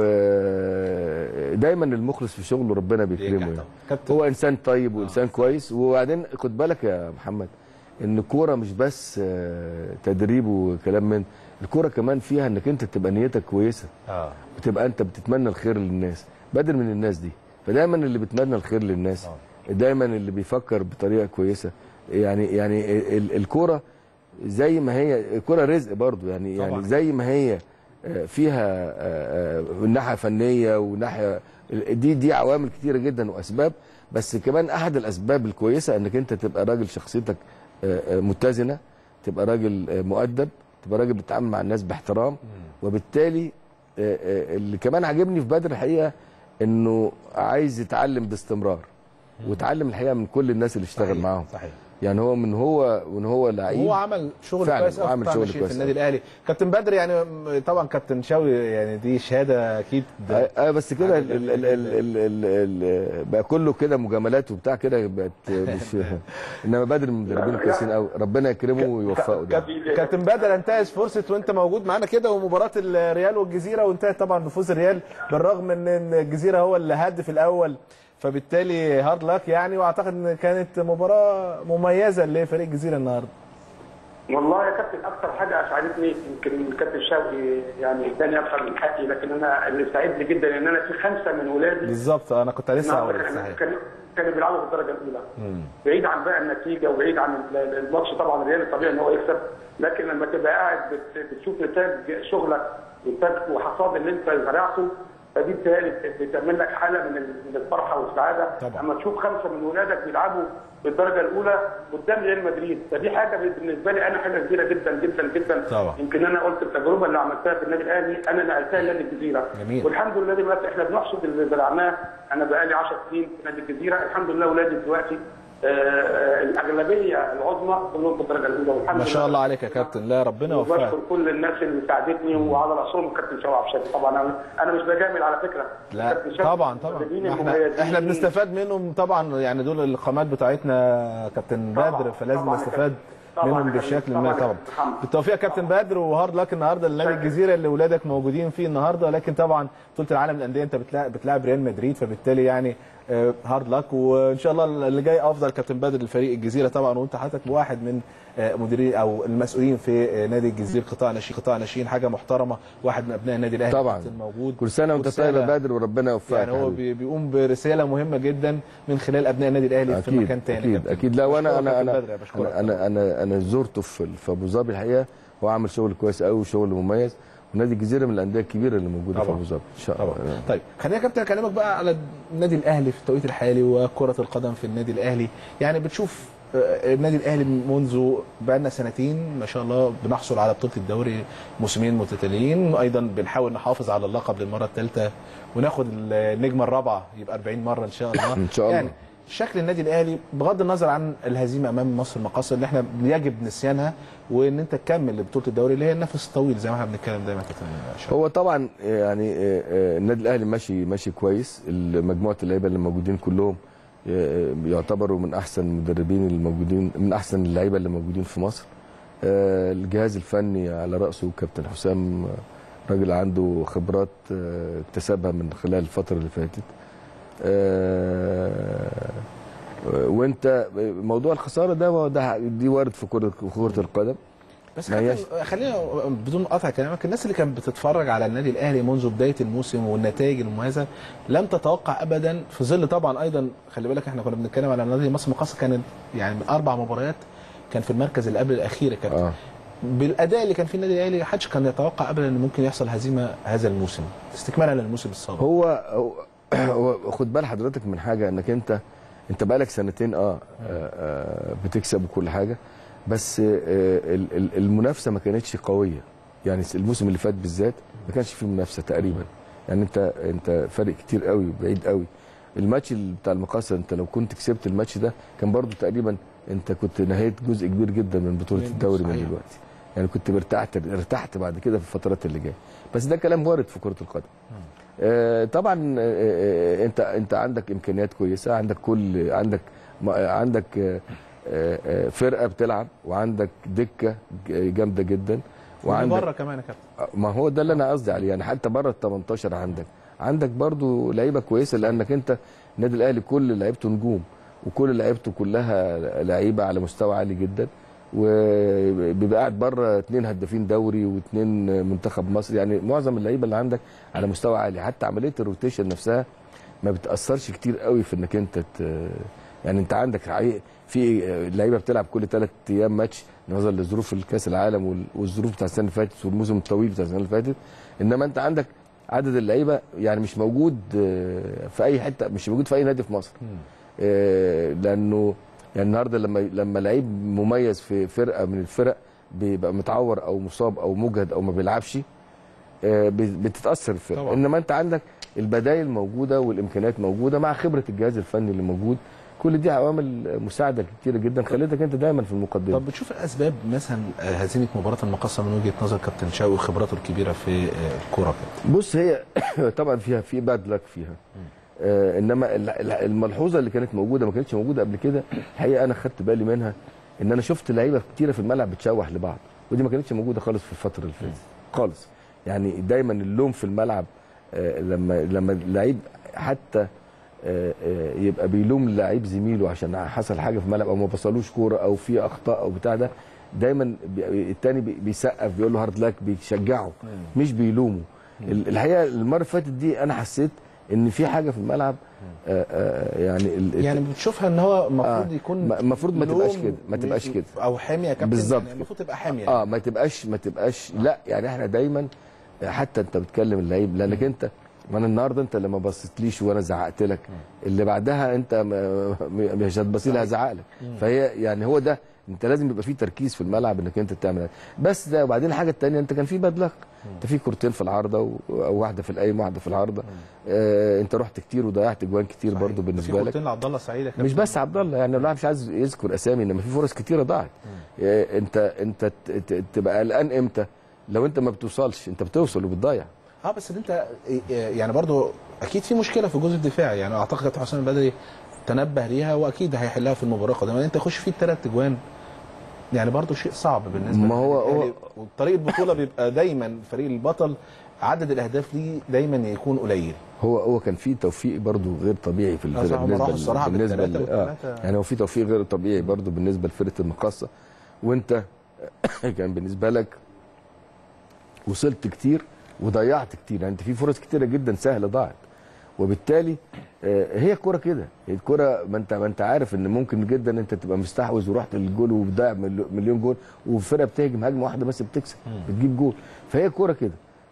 Speaker 2: ودايما المخلص في شغله ربنا بيكرمه
Speaker 1: بينجح
Speaker 2: يعني.
Speaker 1: طبعا. كابتن
Speaker 2: هو انسان طيب وانسان كويس وبعدين خد بالك يا محمد ان الكوره مش بس آه، تدريب وكلام من الكوره كمان فيها انك انت تبقى نيتك كويسه
Speaker 1: اه
Speaker 2: وتبقى انت بتتمنى الخير للناس بدل من الناس دي فدايما اللي بيتمنى الخير للناس دايما اللي بيفكر بطريقه كويسه يعني يعني ال- الكوره زي ما هي الكوره رزق برضو يعني
Speaker 1: طبعاً.
Speaker 2: يعني زي ما هي آه، فيها آه، آه، ناحيه فنيه وناحيه دي دي عوامل كتيره جدا واسباب بس كمان احد الاسباب الكويسه انك انت تبقى راجل شخصيتك آه، آه، متزنه تبقى راجل آه، مؤدب تبقى راجل بتتعامل مع الناس باحترام وبالتالي آه، آه، اللي كمان عاجبني في بدر الحقيقه انه عايز يتعلم باستمرار وتعلم الحقيقه من كل الناس اللي اشتغل
Speaker 1: صحيح،
Speaker 2: معاهم
Speaker 1: صحيح
Speaker 2: يعني هو من هو وان هو لعيب
Speaker 1: هو عمل شغل
Speaker 2: فعلا،
Speaker 1: كويس قوي
Speaker 2: وعمل
Speaker 1: في
Speaker 2: شغل
Speaker 1: شغل
Speaker 2: كويس
Speaker 1: في النادي
Speaker 2: أوي.
Speaker 1: الاهلي كابتن بدر يعني م- طبعا كابتن شوقي يعني دي شهاده اكيد
Speaker 2: اه آه، بس كده ال- ال- ال- ال- ال- ال- ال- بقى كله كده مجاملات وبتاع كده بقت مش انما بدر من المدربين كويسين قوي ربنا يكرمه ويوفقه ده
Speaker 1: كاب- كابتن بدر انتهز فرصه وانت موجود معانا كده ومباراه الريال والجزيره وانتهت طبعا بفوز الريال بالرغم من ان الجزيره هو اللي هدف الاول فبالتالي هارد لاك يعني واعتقد ان كانت مباراه مميزه لفريق الجزيره النهارده
Speaker 3: والله يا كابتن اكثر حاجه اسعدتني يمكن الكابتن شوقي يعني اداني اكثر من حقي لكن انا اللي سعدني جدا ان انا في خمسه من ولادي
Speaker 1: بالظبط انا كنت لسه هقول لك
Speaker 3: كانوا
Speaker 1: صحيح
Speaker 3: كانوا- كانوا بيلعبوا في الدرجه الاولى بعيد عن بقى النتيجه وبعيد عن ال- ال- الماتش طبعا الريال طبيعي ان هو يكسب لكن لما تبقى قاعد بت- بتشوف نتاج شغلك نتاج وحصاد اللي انت زرعته فدي بتهيألي بتعمل لك حاله من ال- من الفرحه والسعاده
Speaker 1: طبعا.
Speaker 3: اما تشوف خمسه من ولادك بيلعبوا في الدرجه الاولى قدام ريال مدريد فدي حاجه بالنسبه لي انا حاجه كبيره جدا جدا جدا
Speaker 1: طبعا.
Speaker 3: يمكن انا قلت التجربه اللي عملتها في النادي الاهلي انا نقلتها لنادي الجزيره
Speaker 1: جميل.
Speaker 3: والحمد لله دلوقتي احنا بنحصد اللي زرعناه انا بقالي 10 سنين في نادي الجزيره الحمد لله ولادي دلوقتي آه، الاغلبيه العظمى كلهم في الدرجه الاولى والحمد
Speaker 1: ما
Speaker 3: لله
Speaker 1: شاء الله عليك يا كابتن لا ربنا يوفقك
Speaker 3: وبشكر كل الناس اللي ساعدتني وعلى راسهم كابتن شوقي عبد الشافي طبعا انا انا مش بجامل على فكره
Speaker 1: لا
Speaker 3: كابتن شوقي
Speaker 1: طبعا طبعا
Speaker 3: المدربين
Speaker 1: احنا
Speaker 3: المميزين.
Speaker 1: احنا بنستفاد منهم طبعا يعني دول القامات بتاعتنا كابتن
Speaker 3: طبعاً،
Speaker 1: بدر فلازم
Speaker 3: طبعاً يا
Speaker 1: نستفاد
Speaker 3: كابتن. طبعاً
Speaker 1: منهم
Speaker 3: يا كابتن.
Speaker 1: بالشكل
Speaker 3: طبعاً
Speaker 1: ما
Speaker 3: يا
Speaker 1: طبعا
Speaker 3: كابتن محمد.
Speaker 1: بالتوفيق يا كابتن بدر وهارد لك النهارده لنادي الجزيره اللي ولادك موجودين فيه النهارده لكن طبعا بطوله العالم للانديه انت بتلاعب بتلاعب ريال مدريد فبالتالي يعني آه، هارد لك وان شاء الله اللي جاي افضل كابتن بدر لفريق الجزيره طبعا وانت حضرتك واحد من آه، مديرين او المسؤولين في آه، نادي الجزيره قطاع ناشئين قطاع ناشئين حاجه محترمه واحد من ابناء النادي الاهلي
Speaker 2: طبعاً.
Speaker 1: كابتن موجود
Speaker 2: كل سنه وانت طيب يا
Speaker 1: ورسالة-
Speaker 2: بدر وربنا يوفقك
Speaker 1: يعني
Speaker 2: يا
Speaker 1: هو
Speaker 2: حبيبي.
Speaker 1: بي- بيقوم برساله مهمه جدا من خلال ابناء النادي الاهلي في
Speaker 2: اكيد
Speaker 1: مكان تاني
Speaker 2: اكيد
Speaker 1: كابتن.
Speaker 2: اكيد لا وانا
Speaker 1: بشكرك
Speaker 2: انا
Speaker 1: كابتن
Speaker 2: انا
Speaker 1: بدر يا بشكرك.
Speaker 2: انا انا انا زرته في في ابو ظبي الحقيقه هو عامل شغل كويس قوي وشغل مميز ونادي الجزيره من الانديه الكبيره اللي موجوده في
Speaker 1: طبعاً.
Speaker 2: ابو ظبي ان شاء
Speaker 1: طبعا
Speaker 2: الله
Speaker 1: طيب خلينا يا كابتن اكلمك بقى على النادي الاهلي في التوقيت الحالي وكره القدم في النادي الاهلي يعني بتشوف آه، النادي الاهلي منذ بقالنا سنتين ما شاء الله بنحصل على بطوله الدوري موسمين متتاليين ايضا بنحاول نحافظ على اللقب للمره الثالثه وناخد النجمه الرابعه يبقى 40 مره ان شاء الله
Speaker 2: إن شاء الله.
Speaker 1: يعني شكل النادي الاهلي بغض النظر عن الهزيمه امام مصر المقاصه اللي احنا يجب نسيانها وان انت تكمل بطوله الدوري اللي هي النفس الطويل زي ما احنا بنتكلم دايما يا كابتن شرف.
Speaker 2: هو طبعا يعني آه، آه، النادي الاهلي ماشي ماشي كويس مجموعه اللعيبه اللي موجودين كلهم آه، يعتبروا من احسن المدربين الموجودين من احسن اللعيبه اللي موجودين في مصر آه، الجهاز الفني على راسه كابتن حسام آه، راجل عنده خبرات آه، اكتسبها من خلال الفتره اللي فاتت آه، وانت موضوع الخساره ده ده دي وارد في كره في كره القدم
Speaker 1: بس
Speaker 2: ما هياش-
Speaker 1: كابتن خلينا بدون قطع كلامك الناس اللي كانت بتتفرج على النادي الاهلي منذ بدايه الموسم والنتائج المميزه لم تتوقع ابدا في ظل طبعا ايضا خلي بالك احنا كنا بنتكلم على نادي مصر مقاصه كانت يعني من اربع مباريات كان في المركز اللي قبل الاخير يا كابتن
Speaker 2: اه
Speaker 1: بالاداء اللي كان فيه النادي الاهلي محدش كان يتوقع ابدا ان ممكن يحصل هزيمه هذا الموسم استكمالا للموسم السابق
Speaker 2: هو هو- هو خد بال حضرتك من حاجه انك انت انت بقالك سنتين اه, آه, آه بتكسب وكل حاجه بس آه ال- ال- المنافسه ما كانتش قويه يعني الموسم اللي فات بالذات ما كانش فيه منافسه تقريبا يعني انت انت فرق كتير قوي بعيد قوي الماتش اللي بتاع المقاصه انت لو كنت كسبت الماتش ده كان برضو تقريبا انت كنت نهيت جزء كبير جدا من بطوله
Speaker 1: من-
Speaker 2: الدوري من
Speaker 1: صحيح.
Speaker 2: دلوقتي يعني كنت ارتحت ارتحت بعد كده في الفترات اللي جايه بس ده كلام وارد في كره القدم آه، طبعا آه، آه، انت انت عندك امكانيات كويسه عندك كل عندك ما- عندك آه، آه، آه، فرقه بتلعب وعندك دكه ج- جامده جدا
Speaker 1: وعندك
Speaker 2: وعندك
Speaker 1: بره كمان يا كابتن
Speaker 2: ما هو ده اللي انا قصدي عليه يعني حتى بره ال 18 عندك عندك برضو لعيبه كويسه لانك انت النادي الاهلي كل لعيبته نجوم وكل لعيبته كلها لعيبه على مستوى عالي جدا وبيبقى قاعد بره اثنين هدافين دوري واثنين منتخب مصر يعني معظم اللعيبه اللي عندك على مستوى عالي حتى عمليه الروتيشن نفسها ما بتاثرش كتير قوي في انك انت ت... يعني انت عندك حقيقي في لعيبه بتلعب كل ثلاث ايام ماتش نظرا لظروف الكاس العالم وال- والظروف بتاع السنه اللي فاتت والموسم الطويل بتاع السنه اللي فاتت انما انت عندك عدد اللعيبه يعني مش موجود آه، في اي حته مش موجود في اي نادي في مصر آه، لانه يعني النهارده لما لما لعيب مميز في فرقه من الفرق بيبقى متعور او مصاب او مجهد او ما بيلعبش آه، بت- بتتاثر الفرقه
Speaker 1: طبعا.
Speaker 2: انما انت عندك البدائل موجوده والامكانيات موجوده مع خبره الجهاز الفني اللي موجود كل دي عوامل مساعده كتيره جدا خلتك انت دايما في المقدمه
Speaker 1: طب بتشوف الاسباب مثلا آه، هزيمه مباراه المقاصه من وجهه نظر كابتن شاوي وخبراته الكبيره في آه، الكوره كابتن
Speaker 2: بص هي طبعا فيها في باد لك فيها آه انما ال- ال- الملحوظه اللي كانت موجوده ما كانتش موجوده قبل كده الحقيقه انا خدت بالي منها ان انا شفت لعيبه كتيره في الملعب بتشوح لبعض ودي ما كانتش موجوده خالص في الفتره اللي فاتت خالص يعني دايما اللوم في الملعب آه لما لما اللعيب حتى آه، آه، يبقى بيلوم لعيب زميله عشان حصل حاجه في الملعب او ما بصلوش كوره او في اخطاء او بتاع ده دايما بي- التاني بي- بيسقف بيقول له هارد لك بيشجعه مش بيلومه ال- الحقيقه المره اللي فاتت دي انا حسيت ان في حاجه في الملعب آه، آه، يعني ال-
Speaker 1: يعني بتشوفها ان هو المفروض
Speaker 2: آه،
Speaker 1: يكون
Speaker 2: ما- المفروض ما
Speaker 1: لوم
Speaker 2: تبقاش كده، ما تبقاش كده.
Speaker 1: او حاميه يا كابتن
Speaker 2: بالظبط
Speaker 1: يعني المفروض تبقى حاميه
Speaker 2: اه ما تبقاش ما تبقاش لا يعني احنا دايما حتى انت بتكلم اللعيب لانك انت ما انا النهارده انت لما بصيتليش وانا زعقت لك اللي بعدها انت م- م- مش هتبصي لي هزعق لك فهي يعني هو ده انت لازم يبقى في تركيز في الملعب انك انت تعمل هذا. بس ده وبعدين الحاجه الثانيه انت كان في باد لك انت في كورتين في العارضه و- او واحده في القايم واحده في العارضه آه انت رحت كتير وضيعت جوان كتير
Speaker 1: صحيح.
Speaker 2: برضو
Speaker 1: في
Speaker 2: بالنسبه لك
Speaker 1: كورتين لعبد الله سعيد يا
Speaker 2: مش
Speaker 1: كابتن.
Speaker 2: بس عبد الله يعني الواحد مش عايز يذكر اسامي انما في فرص كتيره ضاعت آه، انت انت ت- ت- تبقى قلقان امتى لو انت ما بتوصلش انت بتوصل وبتضيع
Speaker 1: اه بس إن انت يعني برضو اكيد في مشكله في الجزء الدفاعي يعني اعتقد كابتن حسام البدري تنبه ليها واكيد هيحلها في المباراه القادمه انت تخش فيه الثلاث اجوان يعني برضو شيء صعب بالنسبه
Speaker 2: ما هو-
Speaker 1: للنادي
Speaker 2: هو-
Speaker 1: الأهلي. وطريق البطوله بيبقى دايما فريق البطل عدد الاهداف ليه دايما يكون قليل
Speaker 2: هو هو كان في توفيق برضو غير طبيعي في
Speaker 1: صح،
Speaker 2: الفرقه
Speaker 1: هم راحوا الصراحة
Speaker 2: بالنسبه
Speaker 1: بالتلاتة
Speaker 2: ل- آه
Speaker 1: والتلاتة.
Speaker 2: يعني هو في توفيق غير طبيعي برضو بالنسبه لفرقه المقاصه وانت كان بالنسبه لك وصلت كتير وضيعت كتير يعني انت في فرص كتيره جدا سهله ضاعت وبالتالي آه، هي الكوره كده الكوره ما انت ما انت عارف ان ممكن جدا انت تبقى مستحوذ ورحت للجول وبتضيع مليو- مليون جول وفرقه بتهاجم هجمه واحده بس بتكسب بتجيب جول فهي الكوره كده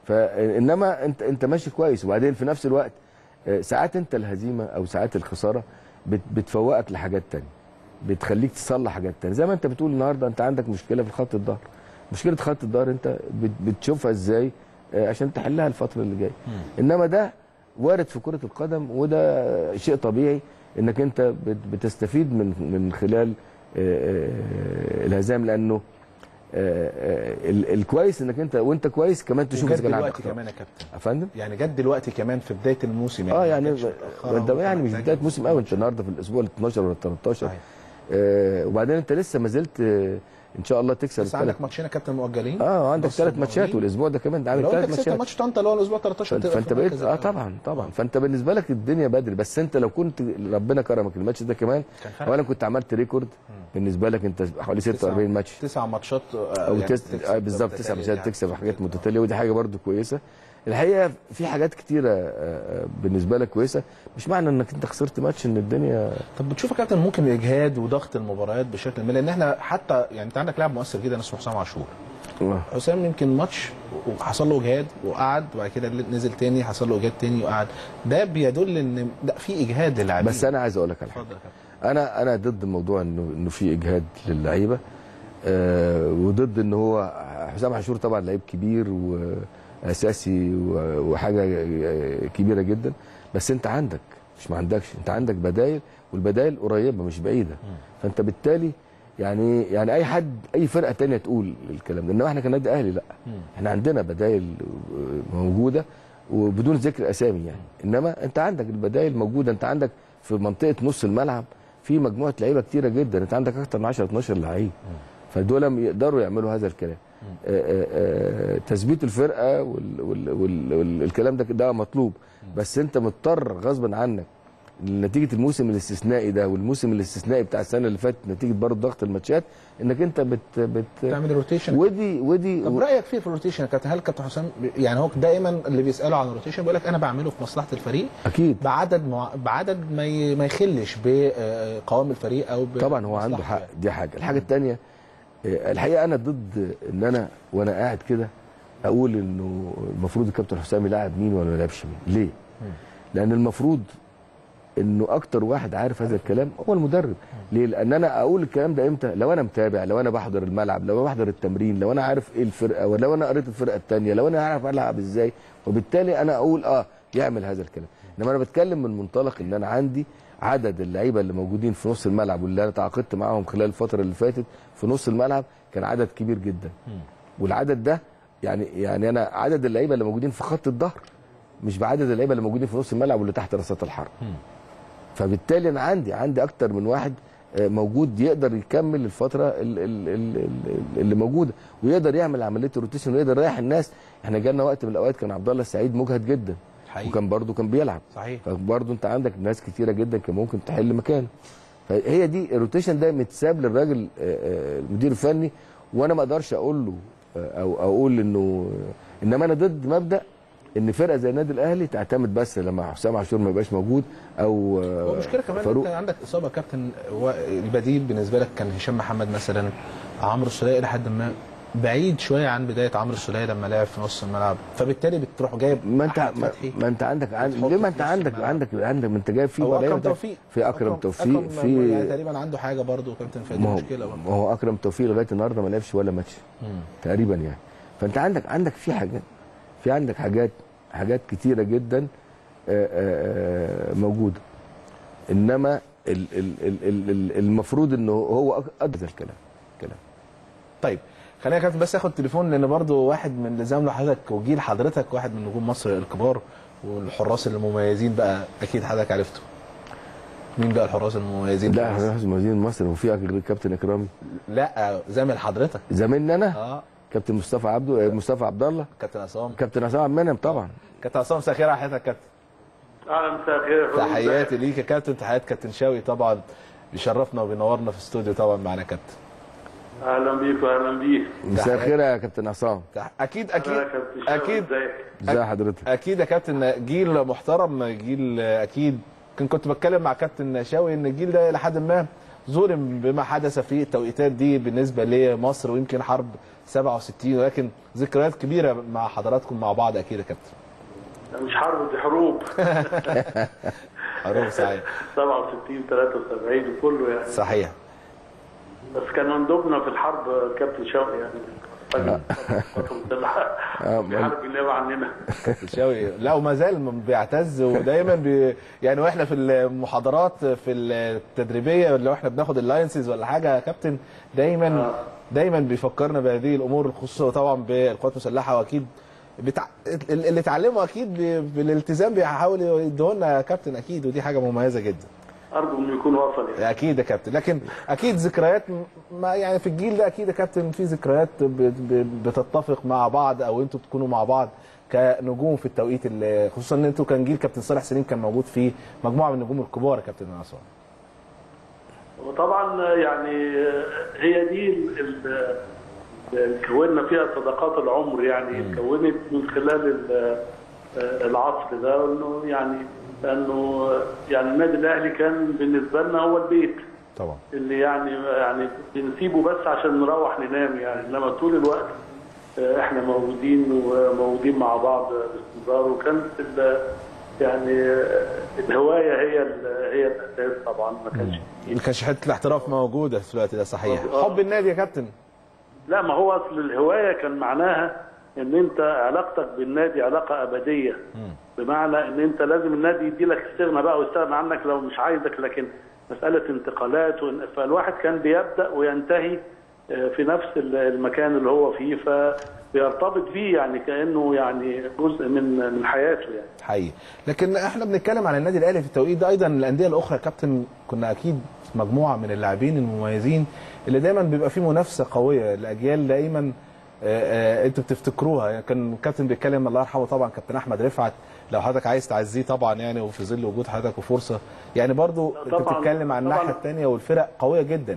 Speaker 2: فانما انت انت ماشي كويس وبعدين في نفس الوقت آه، ساعات انت الهزيمه او ساعات الخساره بت- بتفوقك لحاجات تانية بتخليك تصلح حاجات تانية زي ما انت بتقول النهارده انت عندك مشكله في خط الظهر مشكله خط الظهر انت بت- بتشوفها ازاي آه، عشان تحلها الفتره اللي جايه انما ده وارد في كره القدم وده شيء طبيعي انك انت بت- بتستفيد من من خلال آه، آه، الهزام لانه آه، آه، ال- الكويس انك انت وانت كويس كمان تشوف
Speaker 1: وجت
Speaker 2: اذا كان عندك
Speaker 1: دلوقتي
Speaker 2: أخطاء.
Speaker 1: كمان يا كابتن
Speaker 2: يا فندم
Speaker 1: يعني جت دلوقتي كمان في بدايه الموسم
Speaker 2: اه
Speaker 1: ما
Speaker 2: يعني
Speaker 1: كانتش متأخرة
Speaker 2: انت يعني مش
Speaker 1: ومحتاجة
Speaker 2: بدايه موسم قوي انت النهارده في الاسبوع ال 12 ولا ال 13
Speaker 1: صحيح.
Speaker 2: آه وبعدين انت لسه ما زلت آه ان شاء الله تكسب
Speaker 1: بس
Speaker 2: الثلاث
Speaker 1: عندك ماتشين يا كابتن مؤجلين
Speaker 2: اه عندك
Speaker 1: بس
Speaker 2: ثلاث ماتشات
Speaker 1: مؤجلين.
Speaker 2: والاسبوع ده كمان ده عامل
Speaker 1: لو انت
Speaker 2: ثلاث
Speaker 1: كسبت
Speaker 2: ماتشات
Speaker 1: ماتش طنطا اللي هو الاسبوع 13
Speaker 2: فانت,
Speaker 1: هتبقى
Speaker 2: فانت
Speaker 1: في
Speaker 2: بقيت
Speaker 1: المركز
Speaker 2: اه
Speaker 1: الأول.
Speaker 2: طبعا طبعا فانت بالنسبه لك الدنيا بدري بس انت لو كنت ربنا كرمك الماتش ده كمان
Speaker 1: كان فرق.
Speaker 2: اولا كنت عملت ريكورد بالنسبه لك انت حوالي 46 ماتش
Speaker 1: تسع ماتشات آه،
Speaker 2: او
Speaker 1: يعني
Speaker 2: تس...
Speaker 1: تكسب
Speaker 2: آه بالظبط تسع
Speaker 1: متتالية
Speaker 2: ماتشات
Speaker 1: يعني.
Speaker 2: تكسب حاجات متتاليه ودي حاجه برضو كويسه الحقيقه في حاجات كتيره آه، آه، بالنسبه لك كويسه مش معنى انك انت خسرت ماتش ان الدنيا
Speaker 1: طب بتشوف يا كابتن ممكن الاجهاد وضغط المباريات بشكل ما لان احنا حتى يعني انت عندك لاعب مؤثر جدا اسمه حسام عاشور
Speaker 2: آه.
Speaker 1: حسام يمكن ماتش وحصل له اجهاد وقعد وبعد كده نزل تاني حصل له اجهاد تاني وقعد ده بيدل ان لا في اجهاد للاعبين
Speaker 2: بس انا عايز اقول لك على حاجه
Speaker 1: اتفضل يا كابتن
Speaker 2: انا انا ضد موضوع انه انه في اجهاد للعيبه آه وضد ان هو حسام عاشور طبعا لعيب كبير واساسي و- وحاجه آه، كبيره جدا بس انت عندك مش ما عندكش انت عندك بدايل والبدايل قريبه مش بعيده فانت بالتالي يعني يعني اي حد اي فرقه تانية تقول الكلام ده انما احنا كنادي اهلي لا احنا عندنا بدايل موجوده وبدون ذكر اسامي يعني انما انت عندك البدايل موجوده انت عندك في منطقه نص الملعب في مجموعه لعيبه كتيره جدا انت عندك اكتر من 10 12 لعيب فدول يقدروا يعملوا هذا الكلام آه، آه، آه، تثبيت الفرقه والكلام وال وال وال الكلام ده ده مطلوب بس انت مضطر غصبا عنك نتيجه الموسم الاستثنائي ده والموسم الاستثنائي بتاع السنه اللي فاتت نتيجه برضه ضغط الماتشات انك انت بت بت
Speaker 1: تعمل روتيشن
Speaker 2: ودي ودي
Speaker 1: طب رايك فيه في الروتيشن يا كابتن هل كابتن حسام يعني هو دايما اللي بيسالوا عن الروتيشن بيقول لك انا بعمله في مصلحه الفريق
Speaker 2: اكيد
Speaker 1: بعدد مع... بعدد ما ي... ما يخلش بقوام الفريق او ب...
Speaker 2: طبعا هو عنده
Speaker 1: بمصلحته
Speaker 2: حق دي حاجه الحاجه الثانيه الحقيقه انا ضد ان انا وانا قاعد كده اقول انه المفروض الكابتن حسام يلعب مين ولا ما يلعبش مين ليه لان المفروض انه اكتر واحد عارف هذا الكلام هو المدرب ليه لان انا اقول الكلام ده امتى لو انا متابع لو انا بحضر الملعب لو انا بحضر التمرين لو انا عارف ايه الفرقه ولو انا قريت الفرقه الثانيه لو انا عارف العب ازاي وبالتالي انا اقول اه يعمل هذا الكلام انما انا بتكلم من منطلق ان انا عندي عدد اللعيبه اللي موجودين في نص الملعب واللي انا تعاقدت معاهم خلال الفتره اللي فاتت في نص الملعب كان عدد كبير جدا والعدد ده يعني يعني انا عدد اللعيبه اللي موجودين في خط الظهر مش بعدد اللعيبه اللي موجودين في نص الملعب واللي تحت رصات الحرب فبالتالي انا عندي عندي اكتر من واحد آه، موجود يقدر يكمل الفتره ال- ال- ال- ال- اللي موجوده ويقدر يعمل عمليه الروتيشن ويقدر يريح الناس احنا جالنا وقت من الاوقات كان عبد الله السعيد مجهد جدا
Speaker 1: حقيقي.
Speaker 2: وكان برضه كان بيلعب
Speaker 1: صحيح
Speaker 2: فبرضه انت عندك ناس كتيره جدا كان ممكن تحل مكانه فهي دي الروتيشن ده متساب للراجل آه، آه، المدير الفني وانا ما اقدرش اقول له آه، او اقول انه انما انا ضد مبدا ان فرقه زي النادي الاهلي تعتمد بس لما حسام عاشور ما يبقاش موجود او آه،
Speaker 1: هو المشكله كمان إن
Speaker 2: فاروق
Speaker 1: انت عندك اصابه كابتن هو البديل بالنسبه لك كان هشام محمد مثلا عمرو السوليه الى حد ما بعيد شويه عن بدايه عمرو السوليه لما لعب في نص الملعب فبالتالي بتروح جايب
Speaker 2: ما انت
Speaker 1: أحمد
Speaker 2: ما,
Speaker 1: فتحي
Speaker 2: ما انت عندك عند...
Speaker 1: بتحط
Speaker 2: ليه ما
Speaker 1: في
Speaker 2: انت
Speaker 1: نص
Speaker 2: عندك
Speaker 1: الملعب.
Speaker 2: عندك عندك ما انت جايب في
Speaker 1: هو
Speaker 2: ولا
Speaker 1: اكرم
Speaker 2: انت-
Speaker 1: توفيق
Speaker 2: في اكرم توفيق
Speaker 1: أكرم
Speaker 2: في
Speaker 1: يعني تقريبا عنده حاجه برضه كابتن فادي
Speaker 2: ما هو
Speaker 1: مشكله برضه
Speaker 2: ما هو اكرم توفيق لغايه النهارده ما لعبش ولا ماتش تقريبا يعني فانت عندك عندك في حاجات في عندك حاجات حاجات كتيره جدا آه، آه، آه، موجوده انما ال- ال- ال- ال- ال- المفروض انه هو أك- ادى الكلام كلام
Speaker 1: طيب خلينا يا كابتن بس اخد تليفون لان برضه واحد من اللي زملاء حضرتك وجيل حضرتك واحد من نجوم مصر الكبار والحراس المميزين بقى اكيد حضرتك عرفته مين بقى الحراس المميزين
Speaker 2: لا احنا نحن مدينه مصر وفي غير كابتن اكرامي
Speaker 1: لا زميل حضرتك
Speaker 2: زميلنا انا
Speaker 1: اه
Speaker 2: كابتن مصطفى عبده مصطفى عبد الله
Speaker 1: كابتن عصام
Speaker 2: كابتن عصام عبد المنعم طبعا
Speaker 1: كابتن عصام مساء الخير على حضرتك يا كابتن
Speaker 3: اهلا مساء الخير يا فندم.
Speaker 1: تحياتي ليك يا كابتن تحيات كابتن شاوي طبعا بيشرفنا وبينورنا في الاستوديو طبعا معانا يا كابتن
Speaker 3: اهلا بيك واهلا بيك
Speaker 2: مساء الخير يا كابتن عصام
Speaker 1: تح- اكيد
Speaker 3: أهلا
Speaker 1: اكيد
Speaker 3: يا كابتن شاوي،
Speaker 1: اكيد
Speaker 3: ازيك
Speaker 2: ازي حضرتك
Speaker 1: اكيد يا كابتن جيل محترم جيل اكيد كان كنت بتكلم مع كابتن شاوي ان الجيل ده لحد ما ظلم بما حدث في التوقيتات دي بالنسبه لمصر ويمكن حرب 67 ولكن ذكريات كبيره مع حضراتكم مع بعض اكيد يا كابتن
Speaker 3: مش حرب دي حروب
Speaker 1: حروب صحيح
Speaker 3: 67 73 وكله يعني
Speaker 1: صحيح
Speaker 3: بس كان مندوبنا في الحرب كابتن شوقي يعني راجل فترة مسلحة
Speaker 2: آه،
Speaker 3: بيحارب النيابة عننا
Speaker 1: كابتن شاوي لا وما زال بيعتز ودايما بي يعني واحنا في المحاضرات في التدريبيه لو احنا بناخد اللاينسز ولا حاجه يا كابتن دايما
Speaker 3: آه.
Speaker 1: دايما بيفكرنا بهذه الامور خصوصا طبعا بالقوات المسلحه واكيد بتع... اللي اتعلمه اكيد ب- بالالتزام بيحاول يديهولنا يا كابتن اكيد ودي حاجه مميزه جدا
Speaker 3: أرجو إنه يكون وصل يعني
Speaker 1: اكيد يا كابتن لكن اكيد ذكريات ما يعني في الجيل ده اكيد يا كابتن في ذكريات ب- ب- بتتفق مع بعض او انتوا تكونوا مع بعض كنجوم في التوقيت اللي خصوصا ان انتوا كان جيل كابتن صالح سليم كان موجود فيه مجموعه من النجوم الكبار يا كابتن عصام
Speaker 3: وطبعا يعني هي دي ال- ال- اللي كونا فيها صداقات العمر يعني اتكونت من خلال ال- العصر ده انه يعني لانه يعني النادي الاهلي كان بالنسبه لنا هو البيت
Speaker 1: طبعا
Speaker 3: اللي يعني يعني بنسيبه بس عشان نروح ننام يعني انما طول الوقت آه، احنا موجودين وموجودين مع بعض باستمرار وكانت ال- يعني آه، الهوايه هي ال- هي الاساس طبعا ما كانش
Speaker 1: ما كانش حته الاحتراف موجوده في الوقت ده صحيح
Speaker 3: آه.
Speaker 1: حب النادي يا كابتن
Speaker 3: لا ما هو اصل الهوايه كان معناها ان انت علاقتك بالنادي علاقه ابديه بمعنى ان انت لازم النادي يدي لك استغنى بقى ويستغنى عنك لو مش عايزك لكن مساله انتقالات وإن- فالواحد كان بيبدا وينتهي آه، في نفس ال- المكان اللي هو فيه فبيرتبط بيه يعني كانه يعني جزء من من حياته يعني
Speaker 1: حقيقي لكن احنا بنتكلم عن النادي الاهلي في التوقيت ده ايضا الانديه الاخرى يا كابتن كنا اكيد مجموعه من اللاعبين المميزين اللي دايما بيبقى في منافسه قويه الاجيال دايما آه، آه، انتوا بتفتكروها يعني كان الكابتن بيتكلم الله يرحمه طبعا كابتن احمد رفعت لو حضرتك عايز تعزيه طبعا يعني وفي ظل وجود حضرتك وفرصه يعني برضو انت
Speaker 3: طبعاً،
Speaker 1: بتتكلم عن
Speaker 3: طبعاً.
Speaker 1: الناحيه الثانيه والفرق قويه جدا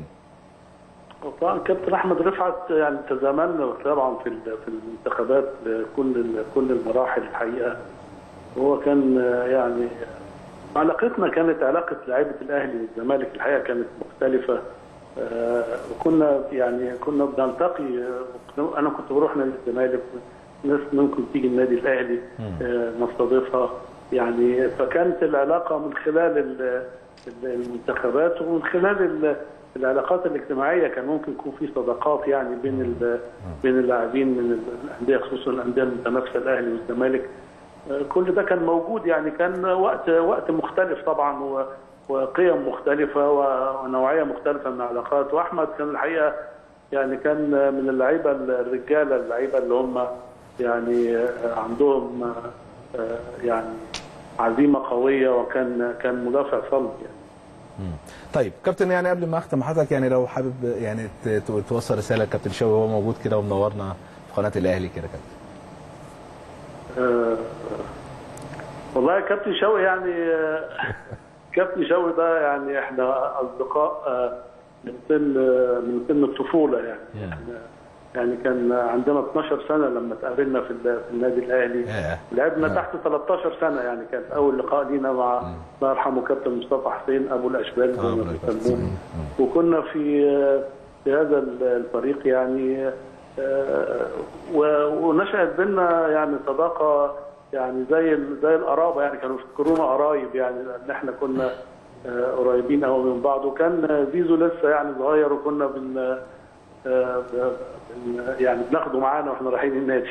Speaker 3: طبعا كابتن احمد رفعت يعني تزاملنا طبعا في ال- في الانتخابات كل ال- كل المراحل الحقيقه هو كان آه، يعني علاقتنا كانت علاقه لعيبه الاهلي والزمالك الحقيقه كانت مختلفه آه، وكنا يعني كنا بنلتقي آه، انا كنت بروح نادي الزمالك ناس ممكن تيجي النادي الاهلي آه، نستضيفها يعني فكانت العلاقه من خلال ال- ال- المنتخبات ومن خلال ال- العلاقات الاجتماعيه كان ممكن يكون في صداقات يعني بين ال- بين اللاعبين من الانديه خصوصا الانديه المتنافسه الاهلي والزمالك آه، كل ده كان موجود يعني كان وقت وقت مختلف طبعا و- وقيم مختلفه و- ونوعيه مختلفه من العلاقات واحمد كان الحقيقه يعني كان من اللعيبه الرجاله اللعيبه اللي هم يعني آه، عندهم آه، يعني عزيمه قويه وكان كان مدافع صلب يعني
Speaker 1: طيب كابتن يعني قبل ما اختم حضرتك يعني لو حابب يعني ت- ت- توصل رساله لكابتن شوقي وهو موجود كده ومنورنا في قناه الاهلي كده كابتن
Speaker 3: آه، والله يا كابتن شوقي يعني آه، كابتن شوقي ده يعني احنا اصدقاء آه، من سن آه، من سن الطفوله يعني احنا يعني كان عندنا 12 سنه لما اتقابلنا في ال- في النادي الاهلي
Speaker 1: ياه.
Speaker 3: لعبنا تحت 13 سنه يعني كان اول لقاء لينا مع الله يرحمه كابتن مصطفى حسين ابو الاشبال زي
Speaker 1: أبو
Speaker 3: ما
Speaker 1: الأشبال.
Speaker 3: بيسموه وكنا في في هذا الفريق يعني
Speaker 4: آه، و- ونشأت بينا يعني صداقة يعني زي ال- زي القرابة يعني كانوا يفكرونا قرايب يعني لأن احنا كنا آه، قريبين قوي من بعض وكان زيزو لسه يعني صغير وكنا بن آه، ب- بن- يعني بناخده معانا واحنا رايحين النادي.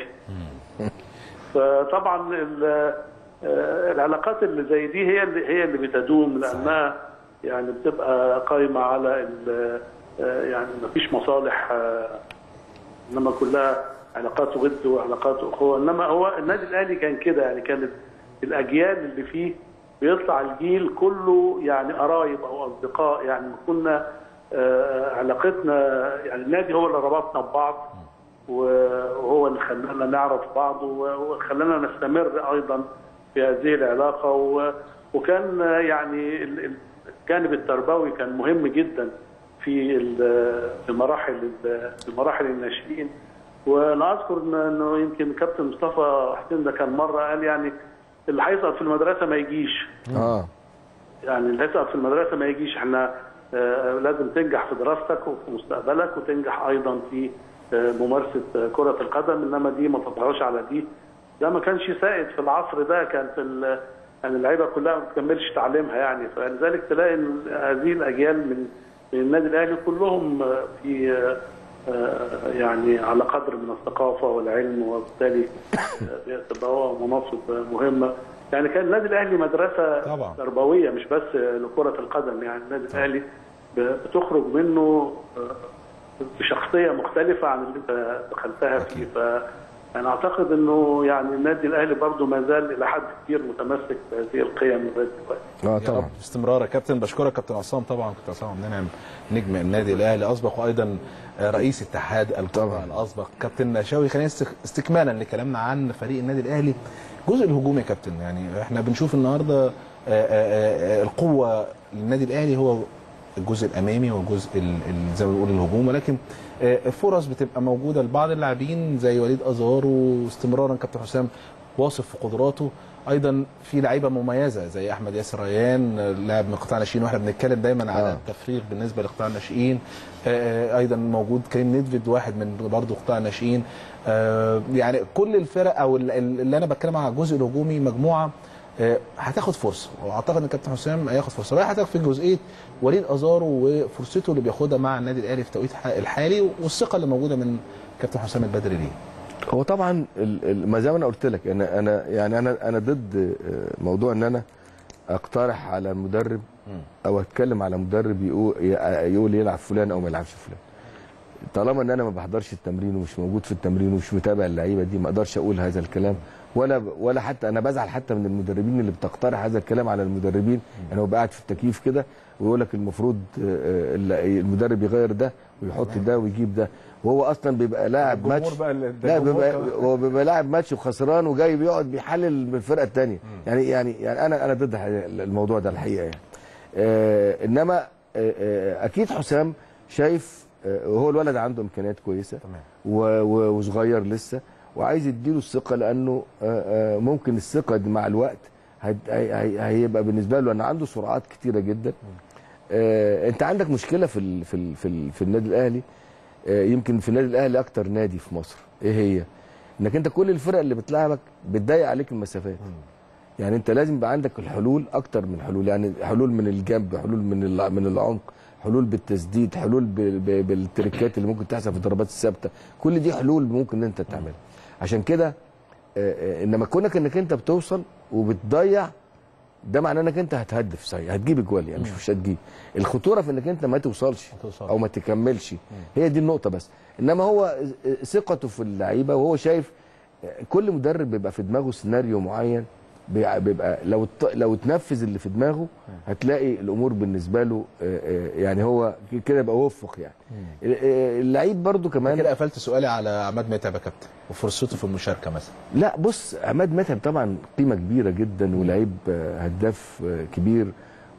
Speaker 4: فطبعا ال- آه، العلاقات اللي زي دي هي اللي هي اللي بتدوم لانها يعني بتبقى قايمه على ال- آه، يعني ما فيش مصالح آه، انما كلها علاقات ود وعلاقات اخوه انما هو النادي الاهلي كان كده يعني كانت الاجيال اللي فيه بيطلع الجيل كله يعني قرايب او اصدقاء يعني كنا آه، علاقتنا يعني النادي هو اللي ربطنا ببعض وهو اللي خلانا نعرف بعض وخلانا نستمر ايضا في هذه العلاقه و- وكان يعني ال- ال- الجانب التربوي كان مهم جدا في ال- في مراحل ال- في مراحل الناشئين وانا اذكر إن- انه يمكن كابتن مصطفى حسين ده كان مره قال يعني اللي هيسقط في المدرسه ما يجيش
Speaker 2: اه
Speaker 4: يعني اللي هيسقط في المدرسه ما يجيش احنا آه، لازم تنجح في دراستك وفي مستقبلك وتنجح ايضا في آه، ممارسه آه، كره القدم انما دي ما تطغاش على دي ده ما كانش سائد في العصر ده كان في ال- يعني اللعيبه كلها ما بتكملش تعليمها يعني فلذلك تلاقي إن هذه الاجيال من من النادي الاهلي كلهم آه، في آه، آه، يعني على قدر من الثقافه والعلم وبالتالي آه، بتبقى هو مناصب مهمه يعني كان النادي الاهلي مدرسه
Speaker 1: طبعا.
Speaker 4: تربويه مش بس لكره القدم يعني النادي الاهلي بتخرج منه بشخصيه مختلفه عن اللي انت دخلتها فيه ف انا اعتقد انه يعني النادي الاهلي برضه ما زال الى حد كبير متمسك بهذه القيم لغايه دلوقتي
Speaker 2: اه
Speaker 1: يا
Speaker 2: طبعا
Speaker 1: رب باستمرار يا كابتن بشكرك كابتن عصام طبعا كابتن عصام عبد المنعم نجم النادي الاهلي اسبق وايضا رئيس اتحاد الكره
Speaker 2: طبعا.
Speaker 1: الاسبق كابتن شاوي خلينا استك- استكمالا لكلامنا عن فريق النادي الاهلي الجزء الهجومي يا كابتن يعني احنا بنشوف النهارده آه، آه، آه، القوه للنادي الاهلي هو الجزء الامامي والجزء ال- ال- زي ما بنقول الهجوم ولكن آه، الفرص بتبقى موجوده لبعض اللاعبين زي وليد ازارو واستمرارا كابتن حسام واثق في قدراته ايضا في لعيبه مميزه زي احمد ياسر ريان آه، لاعب من قطاع الناشئين واحنا بنتكلم دايما على
Speaker 2: آه.
Speaker 1: التفريغ بالنسبه لقطاع الناشئين آه، آه، ايضا موجود كريم نيدفيد واحد من برضه قطاع الناشئين آه، يعني كل الفرق او ال- ال- اللي انا بتكلم على الجزء الهجومي مجموعه آه، هتاخد فرصه واعتقد ان كابتن حسام هياخد فرصه رايح هتاخد في جزئيه وليد ازارو وفرصته اللي بياخدها مع النادي الاهلي في التوقيت الح- الحالي والثقه اللي موجوده من كابتن حسام البدري ليه
Speaker 2: هو طبعا ال- ال- ما زي ما انا قلت لك انا انا يعني انا انا ضد آه، موضوع ان انا اقترح على المدرب او اتكلم على مدرب يقول يقول يلعب فلان او ما يلعبش فلان طالما ان انا ما بحضرش التمرين ومش موجود في التمرين ومش متابع اللعيبه دي ما اقدرش اقول هذا الكلام ولا ولا حتى انا بزعل حتى من المدربين اللي بتقترح هذا الكلام على المدربين يعني هو قاعد في التكييف كده ويقول لك المفروض آه، آه، المدرب يغير ده ويحط ده ويجيب ده وهو اصلا بيبقى لاعب
Speaker 1: الجمهور
Speaker 2: ماتش
Speaker 1: بقى اللي- ده
Speaker 2: لا
Speaker 1: الجمهور
Speaker 2: بيبقى
Speaker 1: كمان.
Speaker 2: هو بيبقى لاعب ماتش وخسران وجاي بيقعد بيحلل بالفرقه الثانيه يعني يعني يعني انا انا ضد الموضوع ده الحقيقه يعني آه انما آه آه اكيد حسام شايف آه هو الولد عنده امكانيات كويسه
Speaker 1: تمام.
Speaker 2: و- و- وصغير لسه وعايز يديله الثقه لانه آه آه ممكن الثقه دي مع الوقت هت- هي- هي- هيبقى بالنسبه له ان عنده سرعات كتيره جدا آه انت عندك مشكله في ال في ال في, ال في النادي الاهلي آه يمكن في النادي الاهلي اكتر نادي في مصر ايه هي انك انت كل الفرق اللي بتلعبك بتضيق عليك المسافات يعني انت لازم يبقى عندك الحلول اكتر من حلول يعني حلول من الجنب حلول من الع- من العمق حلول بالتسديد حلول ب- ب- بالتركات اللي ممكن تحصل في الضربات الثابته كل دي حلول ممكن انت تعملها عشان كده آه، آه، انما كونك انك انت بتوصل وبتضيع ده معناه انك انت هتهدف صحيح هتجيب اجوال يعني مش مش هتجيب الخطوره في انك انت ما توصلش
Speaker 1: ما توصلش.
Speaker 2: او ما تكملش هي دي النقطه بس انما هو ثقته في اللعيبه وهو شايف كل مدرب بيبقى في دماغه سيناريو معين بيبقى بيبقى لو ات- لو اتنفذ اللي في دماغه هتلاقي الامور بالنسبه له آه، آه، يعني هو كده يبقى وفق يعني آه، اللعيب برضو كمان
Speaker 1: كده قفلت سؤالي على عماد متعب يا كابتن وفرصته في المشاركه مثلا
Speaker 2: لا بص عماد متعب طبعا قيمه كبيره جدا ولعيب آه، هداف آه، كبير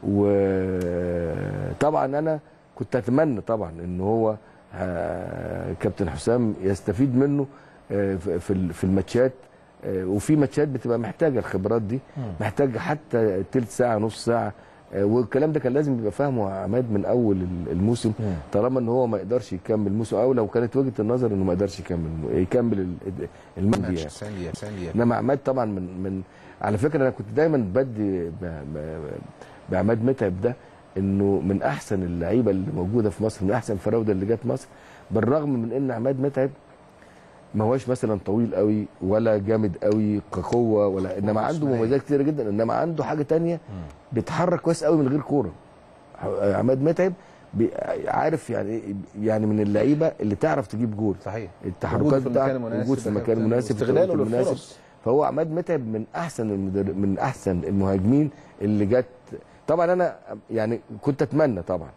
Speaker 2: وطبعا انا كنت اتمنى طبعا ان هو آه، كابتن حسام يستفيد منه آه، في- في ال- في الماتشات آه، وفي ماتشات بتبقى محتاجه الخبرات دي محتاجه حتى تلت ساعه نص ساعه آه، والكلام ده كان لازم يبقى فاهمه عماد من اول ال- الموسم
Speaker 1: مم.
Speaker 2: طالما ان هو ما يقدرش يكمل الموسم او لو كانت وجهه النظر انه ما يقدرش يكمل يكمل ال- الموسم يعني.
Speaker 1: ثانيه ثانيه
Speaker 2: انما عماد طبعا من من على فكره انا كنت دايما بدي ب- ب- بعماد متعب ده انه من احسن اللعيبه اللي موجوده في مصر من احسن الفراوده اللي جت مصر بالرغم من ان عماد متعب ما هوش مثلا طويل قوي ولا جامد قوي كقوه ولا انما عنده
Speaker 1: جسمانية.
Speaker 2: مميزات كتيره جدا انما عنده حاجه تانية بيتحرك كويس قوي من غير كوره عماد متعب بي- عارف يعني إيه- يعني من اللعيبه اللي تعرف تجيب جول
Speaker 1: صحيح
Speaker 2: التحركات
Speaker 1: وجوده في المكان
Speaker 2: بتاعته
Speaker 1: المناسب
Speaker 2: وجود في
Speaker 1: ده
Speaker 2: المكان
Speaker 1: كابتن،
Speaker 2: المناسب في
Speaker 1: واستغلاله
Speaker 2: التوقيت المناسب.
Speaker 1: للفرص.
Speaker 2: فهو عماد متعب من احسن المدر... من احسن المهاجمين اللي جت طبعا انا يعني كنت اتمنى طبعا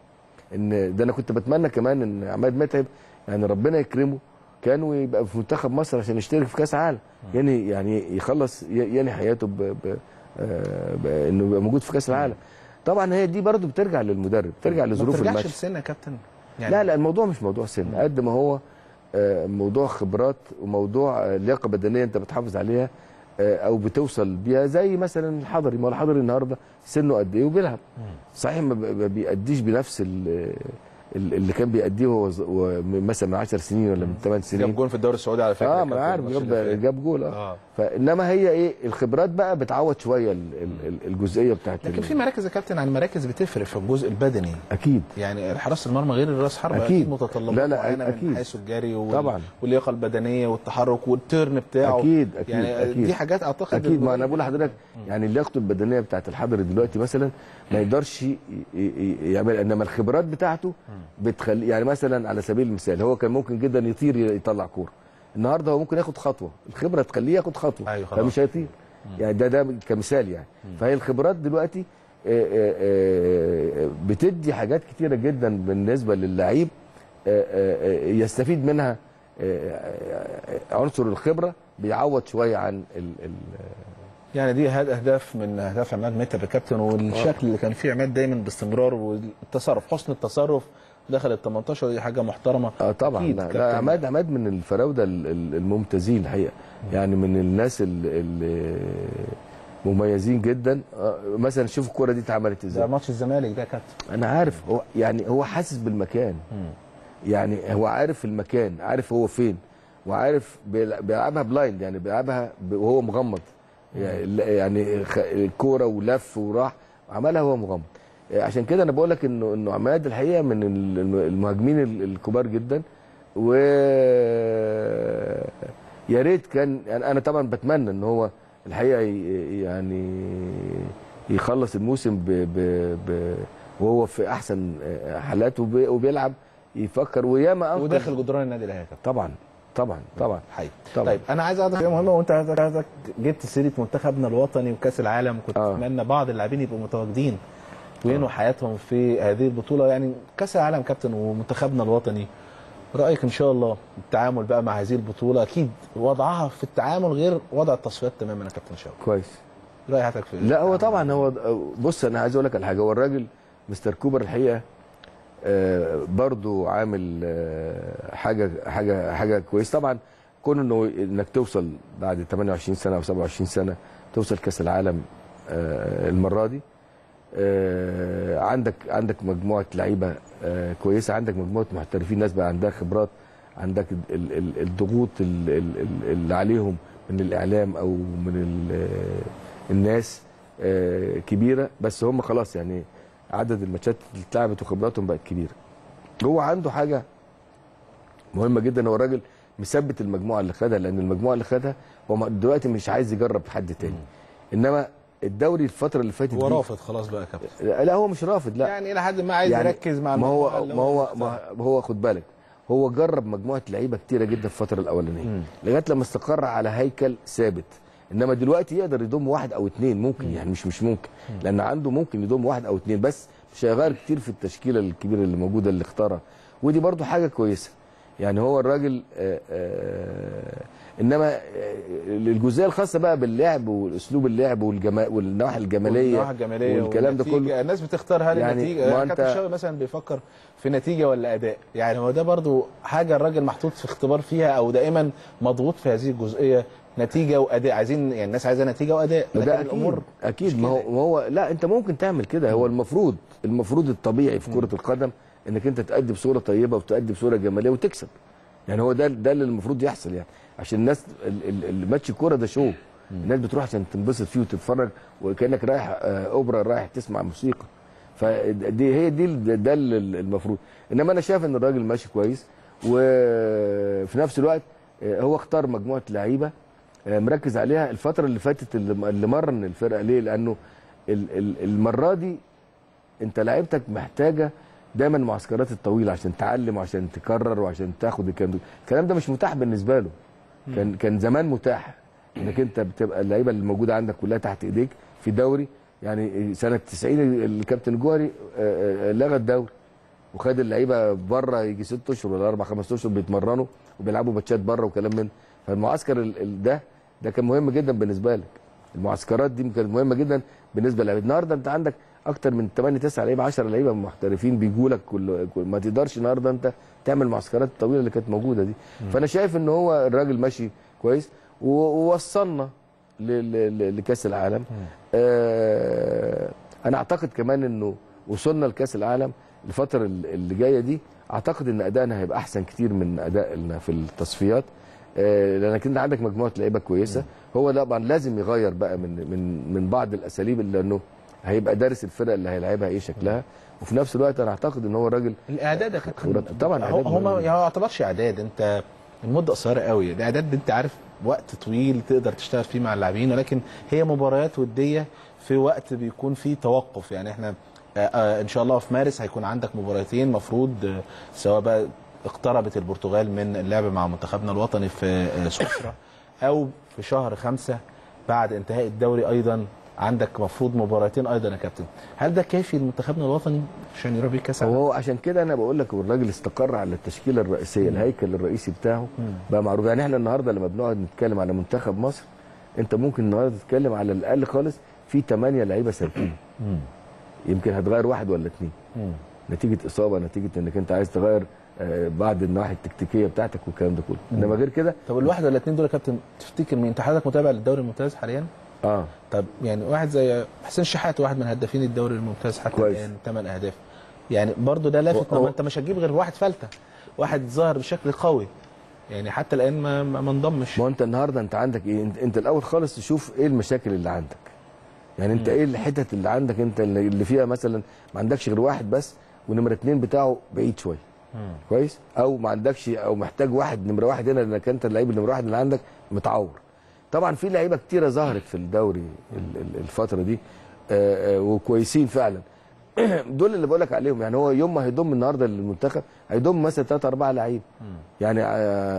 Speaker 2: ان ده انا كنت بتمنى كمان ان عماد متعب يعني ربنا يكرمه كان ويبقى في منتخب مصر عشان يشترك في كاس عالم يعني يعني يخلص ي- ينهي حياته ب... ب... آه، ب... انه يبقى موجود في كاس العالم طبعا هي دي برضو بترجع للمدرب بترجع
Speaker 1: ما
Speaker 2: لظروف
Speaker 1: بترجعش
Speaker 2: الماتش
Speaker 1: لسن يا كابتن
Speaker 2: لا لا الموضوع مش موضوع سن قد ما هو آه، موضوع خبرات وموضوع آه، لياقه بدنيه انت بتحافظ عليها آه، او بتوصل بيها زي مثلا الحضري ما هو الحضري النهارده سنه قد ايه وبيلعب صحيح ما ب- ما بيأديش بنفس ال- ال- اللي كان بيأديه وهو ز- وهو مثلا من 10 سنين ولا من 8
Speaker 1: جاب
Speaker 2: سنين
Speaker 1: جون في الدوري السعودي على فكره
Speaker 2: اه
Speaker 1: يا
Speaker 2: ما انا
Speaker 1: كابتن
Speaker 2: عارف
Speaker 1: الماتش
Speaker 2: جاب
Speaker 1: اللي فات.
Speaker 2: جاب جول اه
Speaker 1: اه
Speaker 2: فانما هي ايه الخبرات بقى بتعوض شويه ال- ال- ال- الجزئيه بتاعت
Speaker 1: لكن
Speaker 2: ال-
Speaker 1: في مراكز يا كابتن عن مراكز بتفرق في الجزء البدني
Speaker 2: اكيد
Speaker 1: يعني حراس المرمى غير الراس حربة
Speaker 2: أكيد.
Speaker 1: اكيد متطلبات
Speaker 2: لا، لا،
Speaker 1: معينه من
Speaker 2: أكيد.
Speaker 1: حيث الجري وال...
Speaker 2: طبعا.
Speaker 1: واللياقه البدنيه والتحرك والتيرن بتاعه
Speaker 2: اكيد اكيد
Speaker 1: يعني
Speaker 2: أكيد.
Speaker 1: دي حاجات اعتقد
Speaker 2: اكيد ما انا بقول لحضرتك يعني لياقته البدنيه بتاعت الحضري دلوقتي مثلا ما يقدرش ي- ي- يعمل انما الخبرات بتاعته بتخلي يعني مثلا على سبيل المثال هو كان ممكن جدا يطير يطلع كوره النهارده هو ممكن ياخد خطوه الخبره تخليه ياخد خطوه
Speaker 1: أيوة خلاص.
Speaker 2: فمش هيطير يعني ده ده كمثال يعني فهي الخبرات دلوقتي آه، آه، آه، بتدي حاجات كتيره جدا بالنسبه للعيب آه، آه، آه، يستفيد منها آه، آه، عنصر الخبره بيعوض شويه عن ال ال
Speaker 1: يعني دي هاد اهداف من اهداف عماد متعب يا كابتن والشكل اللي كان فيه عماد دايما باستمرار والتصرف حسن التصرف دخل ال 18 دي حاجه محترمه
Speaker 2: اه طبعا
Speaker 1: أكيد
Speaker 2: لا,
Speaker 1: كابتن.
Speaker 2: لا عماد عماد من الفراوده ال- ال- الممتازين الحقيقه يعني من الناس اللي مميزين جدا آه، مثلا شوف الكوره دي اتعملت
Speaker 1: ده
Speaker 2: ازاي
Speaker 1: ماتش الزمالك ده يا كابتن
Speaker 2: انا عارف هو يعني هو حاسس بالمكان يعني هو عارف المكان عارف هو فين وعارف بيلع- بيلعبها بلايند يعني بيلعبها ب- وهو مغمض يعني لا- يعني خ- الكوره ولف وراح عملها وهو مغمض آه، عشان كده انا بقول لك انه انه عماد الحقيقه من ال- المهاجمين ال- الكبار جدا و يا ريت كان يعني انا طبعا بتمنى ان هو الحقيقه ي- يعني يخلص الموسم ب ب ب وهو في احسن حالاته وبي- وبيلعب يفكر وياما أنقذ.
Speaker 1: وداخل جدران النادي الاهلي يا كابتن
Speaker 2: طبعا طبعا طبعا
Speaker 1: حقيقي
Speaker 2: طبعا.
Speaker 1: طيب انا عايز اعرف حاجه مهمه وانت حضرتك جبت سيره منتخبنا الوطني وكاس العالم كنت
Speaker 2: آه.
Speaker 1: اتمنى بعض اللاعبين يبقوا متواجدين وينهوا حياتهم في هذه البطوله يعني كاس العالم كابتن ومنتخبنا الوطني رايك ان شاء الله التعامل بقى مع هذه البطوله اكيد وضعها في التعامل غير وضع التصفيات تماما يا كابتن ان شاء الله
Speaker 2: كويس
Speaker 1: راي حضرتك في
Speaker 2: لا هو طبعا هو بص انا عايز اقول لك على حاجه هو الراجل مستر كوبر الحقيقه آه، برضو عامل آه، حاجه حاجه حاجه كويس طبعا كون انه انك توصل بعد 28 سنه او 27 سنه توصل كاس العالم آه، المره دي آه، عندك عندك مجموعه لعيبه آه، كويسه عندك مجموعه محترفين ناس بقى عندها خبرات عندك ال- ال- الضغوط ال- ال- ال- اللي عليهم من الاعلام او من ال- الناس آه، كبيره بس هم خلاص يعني عدد الماتشات اللي اتلعبت وخبراتهم بقت كبيره هو عنده حاجه مهمه جدا هو الراجل مثبت المجموعه اللي خدها لان المجموعه اللي خدها هو م- دلوقتي مش عايز يجرب حد تاني انما الدوري الفتره اللي فاتت
Speaker 1: هو
Speaker 2: دي
Speaker 1: رافض خلاص بقى يا كابتن
Speaker 2: لا لا، هو مش رافض لا
Speaker 1: يعني الى حد ما عايز
Speaker 2: يعني
Speaker 1: يركز مع
Speaker 2: ما
Speaker 1: المجموعة
Speaker 2: هو
Speaker 1: اللي
Speaker 2: ما هو
Speaker 1: مختارها.
Speaker 2: ما هو خد بالك هو جرب مجموعه لعيبه كتيره جدا في الفتره الاولانيه لغايه لما استقر على هيكل ثابت انما دلوقتي يقدر يضم واحد او اثنين ممكن يعني مش مش ممكن لان عنده ممكن يضم واحد او اثنين بس مش هيغير كتير في التشكيله الكبيره اللي موجوده اللي اختارها ودي برضو حاجه كويسه يعني هو الراجل آآ آآ انما آه، الجزئيه الخاصه بقى باللعب واسلوب اللعب والجما والنواحي الجماليه
Speaker 1: والنواحي الجماليه
Speaker 2: والكلام ده
Speaker 1: والنتيجة.
Speaker 2: كله
Speaker 1: الناس بتختار هل
Speaker 2: يعني
Speaker 1: النتيجه
Speaker 2: ما
Speaker 1: يعني
Speaker 2: أنت-
Speaker 1: كابتن شوقي مثلا بيفكر في نتيجه ولا اداء يعني هو ده برضو حاجه الراجل محطوط في اختبار فيها او دائما مضغوط في هذه الجزئيه نتيجه واداء عايزين يعني الناس عايزه نتيجه واداء
Speaker 2: ما
Speaker 1: لكن
Speaker 2: ده اكيد
Speaker 1: الامور
Speaker 2: اكيد
Speaker 1: مش
Speaker 2: ما هو
Speaker 1: كده.
Speaker 2: ما هو لا انت ممكن تعمل كده هو المفروض المفروض الطبيعي في كره القدم انك انت تأدي بصوره طيبه وتأدي بصوره جماليه وتكسب يعني هو ده ده اللي المفروض يحصل يعني عشان الناس ال- ال- الماتش الكوره ده شو الناس بتروح عشان تنبسط فيه وتتفرج وكانك رايح آه، اوبرا رايح تسمع موسيقى فدي هي دي ال- ده ال- المفروض انما انا شايف ان الراجل ماشي كويس وفي نفس الوقت آه، هو اختار مجموعه لعيبه آه، مركز عليها الفتره اللي فاتت اللي اللي مرن الفرقه ليه لانه ال- ال- المره دي انت لعيبتك محتاجه دايما المعسكرات الطويله عشان تعلم وعشان تكرر وعشان تاخد الكلام ده الكلام ده مش متاح بالنسبه له كان كان زمان متاح انك انت بتبقى اللعيبه اللي موجوده عندك كلها تحت ايديك في دوري يعني سنه 90 الكابتن جوهري آه، آه، لغى الدوري وخد اللعيبه بره يجي ست اشهر ولا اربع خمس اشهر بيتمرنوا وبيلعبوا ماتشات بره وكلام من فالمعسكر ال- ال- ده ده كان مهم جدا بالنسبه لك المعسكرات دي كانت مهمه جدا بالنسبه للعيبه النهارده انت عندك اكتر من 8 9 لعيبه 10 لعيبه محترفين بيجوا لك كل كل- ما تقدرش النهارده انت تعمل المعسكرات الطويله اللي كانت موجوده دي فانا شايف ان هو الراجل ماشي كويس و- ووصلنا ل- ل- ل- لكاس العالم آه انا اعتقد كمان انه وصلنا لكاس العالم الفتره ال- اللي جايه دي اعتقد ان ادائنا هيبقى احسن كتير من ادائنا في التصفيات آه، لانك انت عندك مجموعه لعيبه كويسه هو طبعا لازم يغير بقى من من من بعض الاساليب اللي لانه هيبقى دارس الفرق اللي هيلعبها ايه شكلها وفي نفس الوقت انا اعتقد ان هو راجل
Speaker 1: الاعداد يا كابتن
Speaker 2: ورت- طبعاً
Speaker 1: هو
Speaker 2: إعداد
Speaker 1: هو
Speaker 2: مهم.
Speaker 1: ما يعني ما يعتبرش اعداد انت المده قصيره قوي الاعداد ده انت عارف وقت طويل تقدر تشتغل فيه مع اللاعبين ولكن هي مباريات وديه في وقت بيكون فيه توقف يعني احنا آه، آه، ان شاء الله في مارس هيكون عندك مباراتين مفروض آه، سواء بقى اقتربت البرتغال من اللعب مع منتخبنا الوطني في آه، سويسرا او في شهر خمسة بعد انتهاء الدوري ايضا عندك مفروض مباراتين ايضا يا كابتن هل ده كافي لمنتخبنا الوطني عشان يروح بيه كاس العالم؟
Speaker 2: هو عشان كده انا بقول لك الراجل استقر على التشكيله الرئيسيه الهيكل الرئيسي بتاعه بقى معروف يعني احنا النهارده لما بنقعد نتكلم على منتخب مصر انت ممكن النهارده تتكلم على الاقل خالص في 8 لعيبه ثابتين يمكن هتغير واحد ولا اثنين نتيجه اصابه نتيجه انك انت عايز تغير آه، بعض النواحي التكتيكيه بتاعتك والكلام ده كله انما غير كده
Speaker 1: طب الواحد ولا الاثنين دول يا كابتن تفتكر مين؟ انت حضرتك متابع للدوري الممتاز حاليا؟
Speaker 2: اه
Speaker 1: طب يعني واحد زي حسين شحات واحد من هدافين الدوري الممتاز حتى
Speaker 2: كويس.
Speaker 1: الان ثمان اهداف يعني برضو ده لافت
Speaker 2: هو-
Speaker 1: ما انت مش هتجيب غير واحد فلته واحد ظاهر بشكل قوي يعني حتى الان ما ما ما انضمش
Speaker 2: ما هو انت النهارده انت عندك ايه انت, انت الاول خالص تشوف ايه المشاكل اللي عندك يعني انت ايه الحتت اللي عندك انت اللي اللي فيها مثلا ما عندكش غير واحد بس ونمره اتنين بتاعه بعيد شويه كويس او ما عندكش او محتاج واحد نمره واحد هنا لانك انت اللعيب النمره واحد اللي عندك متعور طبعا في لعيبه كتيره ظهرت في الدوري ال- ال- الفتره دي آه، آه، وكويسين فعلا دول اللي بقول لك عليهم يعني هو يوم ما هيضم النهارده للمنتخب هيضم مثلا ثلاثة أربعة لعيب يعني آه،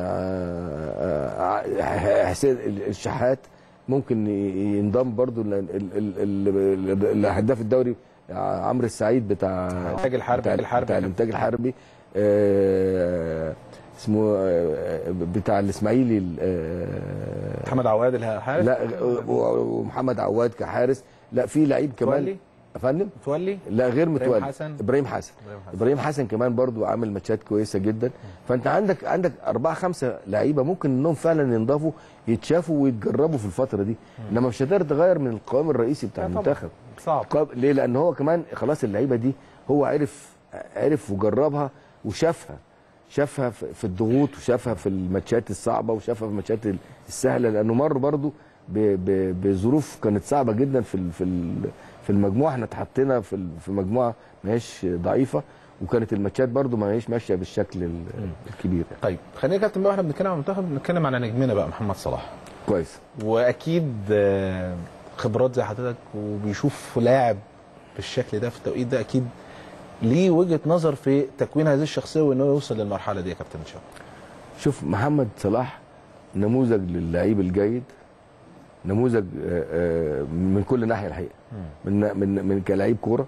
Speaker 2: آه، آه، حسين الشحات ممكن ي- ينضم برضو ال- ال- ال- ال- ال- الهداف الدوري عمرو السعيد بتاع
Speaker 1: الإنتاج الحربي.
Speaker 2: بتاع,
Speaker 1: الحربي.
Speaker 2: بتاع الانتاج الحربي آه، اسمه آه، بتاع الاسماعيلي آه،
Speaker 1: محمد عواد الحارس
Speaker 2: لا و- ومحمد عواد كحارس لا في لعيب كمان
Speaker 1: متولي؟
Speaker 2: يا فندم
Speaker 1: متولي
Speaker 2: لا غير متولي
Speaker 1: حسن؟
Speaker 2: ابراهيم حسن
Speaker 1: إبراهيم حسن.
Speaker 2: ابراهيم حسن كمان برضو عامل ماتشات كويسه جدا فانت عندك عندك اربعه خمسه لعيبه ممكن انهم فعلا ينضافوا يتشافوا ويتجربوا في الفتره دي انما مش هتقدر تغير من القوام الرئيسي بتاع
Speaker 1: لا طبعاً.
Speaker 2: المنتخب
Speaker 1: صعب
Speaker 2: قاب- ليه لان هو كمان خلاص اللعيبه دي هو عرف عرف وجربها وشافها شافها في في الضغوط وشافها في الماتشات الصعبه وشافها في الماتشات السهله لانه مر برضو ب- ب- بظروف كانت صعبه جدا في ال- في ال- في المجموعه احنا اتحطينا في ال- في مجموعه ما هيش ضعيفه وكانت الماتشات برضو ما هيش ماشيه بالشكل ال- الكبير
Speaker 1: طيب خلينا يا كابتن بقى واحنا بنتكلم عن المنتخب بنتكلم على نجمنا بقى محمد صلاح
Speaker 2: كويس
Speaker 1: واكيد آه، خبرات زي حضرتك وبيشوف لاعب بالشكل ده في التوقيت ده اكيد ليه وجهه نظر في تكوين هذه الشخصيه وانه يوصل للمرحله دي يا كابتن ان شاء الله
Speaker 2: شوف محمد صلاح نموذج للعيب الجيد نموذج آه، آه، من كل ناحيه الحقيقه من من من كلاعب كوره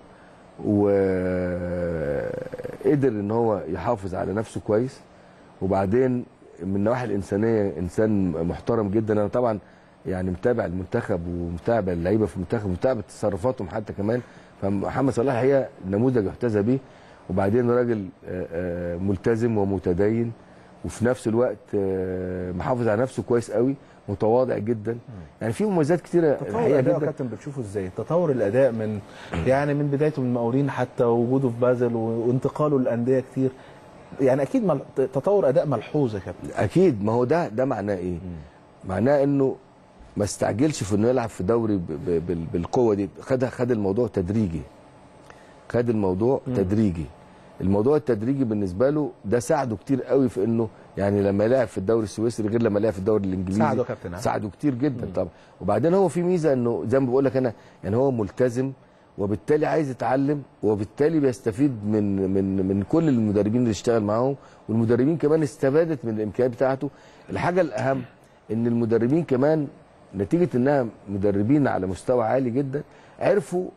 Speaker 2: وقدر ان هو يحافظ على نفسه كويس وبعدين من النواحي الانسانيه انسان محترم جدا انا طبعا يعني متابع المنتخب ومتابع اللعيبه في المنتخب ومتابع تصرفاتهم حتى كمان فمحمد صلاح هي نموذج يحتذى به وبعدين راجل آه، آه، ملتزم ومتدين وفي نفس الوقت آه، محافظ على نفسه كويس قوي متواضع جدا يعني في مميزات كتيره
Speaker 1: تطور
Speaker 2: الحقيقه
Speaker 1: الاداء يا
Speaker 2: جدا
Speaker 1: كابتن بتشوفه ازاي؟ تطور الاداء من يعني من بدايته من المقاولين حتى وجوده في بازل وانتقاله للانديه كتير يعني اكيد مل... تطور اداء ملحوظ يا كابتن
Speaker 2: اكيد ما هو ده ده معناه ايه معناه انه ما استعجلش في انه يلعب في دوري ب- ب- بال- بالقوه دي خد خد الموضوع تدريجي خد الموضوع تدريجي الموضوع التدريجي بالنسبه له ده ساعده كتير قوي في انه يعني لما لعب في الدوري السويسري غير لما لعب في الدوري الانجليزي
Speaker 1: ساعده يا كابتن، ها؟
Speaker 2: ساعده كتير جدا طبعا وبعدين هو في ميزه انه زي ما بقول لك انا يعني هو ملتزم وبالتالي عايز يتعلم وبالتالي بيستفيد من من من كل المدربين اللي اشتغل معاهم والمدربين كمان استفادت من الامكانيات بتاعته الحاجه الاهم ان المدربين كمان نتيجه انها مدربين على مستوى عالي جدا عرفوا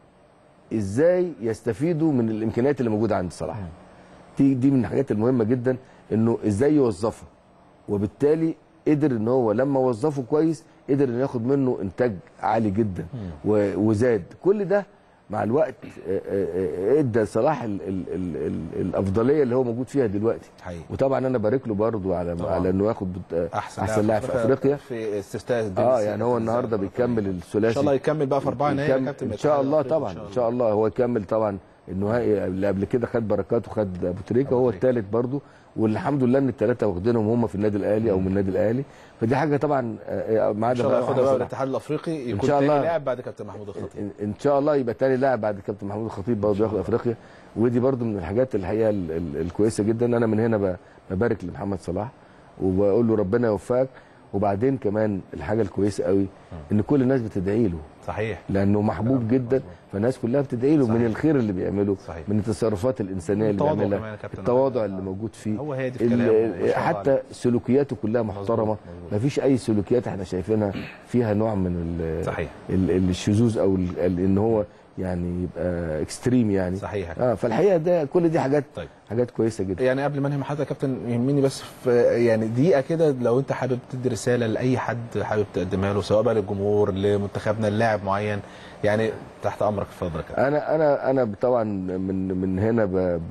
Speaker 2: ازاي يستفيدوا من الامكانيات اللي موجوده عند صلاح دي دي من الحاجات المهمه جدا انه ازاي يوظفها وبالتالي قدر ان هو لما وظفه كويس قدر انه ياخد منه انتاج عالي جدا و- وزاد كل ده مع الوقت آه، آه، آه، ادى صلاح ال ال ال ال الافضليه اللي هو موجود فيها دلوقتي
Speaker 1: حقيقي.
Speaker 2: وطبعا انا بارك له برضه على
Speaker 1: طبعاً.
Speaker 2: على انه ياخد بت- آه،
Speaker 1: احسن,
Speaker 2: احسن لاعب في افريقيا
Speaker 1: في استفتاء الدنيا
Speaker 2: اه
Speaker 1: السنة
Speaker 2: يعني هو
Speaker 1: في
Speaker 2: النهارده
Speaker 1: الأفريقية.
Speaker 2: بيكمل
Speaker 1: ان
Speaker 2: الثلاثي
Speaker 1: شاء الله يكمل بقى في اربعه نهائي يا
Speaker 2: يكمل-
Speaker 1: كابتن
Speaker 2: ان شاء الله
Speaker 1: الأفريقيا
Speaker 2: طبعا ان شاء الله هو يكمل طبعا النهائي اللي قبل كده خد بركات وخد ابو تريكه هو الثالث برضه والحمد لله ان الثلاثه واخدينهم هم في النادي الاهلي او من النادي الاهلي فدي حاجه طبعا آه، ما
Speaker 1: ان
Speaker 2: عدا
Speaker 1: شاء الله
Speaker 2: بقى
Speaker 1: ياخدها
Speaker 2: محمد
Speaker 1: بقى
Speaker 2: صلاح.
Speaker 1: الاتحاد الافريقي يكون
Speaker 2: شاء
Speaker 1: تاني
Speaker 2: الله.
Speaker 1: لاعب بعد كابتن محمود الخطيب
Speaker 2: إن- ان شاء الله يبقى تاني لاعب بعد كابتن محمود الخطيب برضه ياخد افريقيا ودي برضه من الحاجات الحقيقه ال- ال- الكويسه جدا انا من هنا ب- ببارك لمحمد صلاح وبقول له ربنا يوفقك وبعدين كمان الحاجه الكويسه قوي ان كل الناس بتدعي له
Speaker 1: صحيح
Speaker 2: لانه محبوب جدا فالناس كلها بتدعي له من
Speaker 1: صحيح.
Speaker 2: الخير اللي بيعمله
Speaker 1: صحيح.
Speaker 2: من التصرفات الانسانيه اللي
Speaker 1: التواضع كمان يا
Speaker 2: بيعملها
Speaker 1: كابتن.
Speaker 2: التواضع اللي موجود فيه
Speaker 1: هو هادي في
Speaker 2: ال-
Speaker 1: كلامه ما شاء الله
Speaker 2: حتى
Speaker 1: عليه.
Speaker 2: سلوكياته كلها محترمه
Speaker 1: مظبوط.
Speaker 2: ما فيش اي سلوكيات احنا شايفينها فيها نوع من ال-
Speaker 1: صحيح.
Speaker 2: ال- ال- الشذوذ او ال- ال- ان هو يعني يبقى اكستريم يعني
Speaker 1: صحيح.
Speaker 2: اه فالحقيقه ده كل دي حاجات
Speaker 1: طيب.
Speaker 2: حاجات كويسه جدا
Speaker 1: يعني قبل ما انهي مع حضرتك يا كابتن يهمني بس في يعني دقيقه كده لو انت حابب تدي رساله لاي حد حابب تقدمها له سواء بقى للجمهور لمنتخبنا للاعب معين يعني تحت امرك اتفضل يا كابتن
Speaker 2: انا انا انا طبعا من من هنا ب ب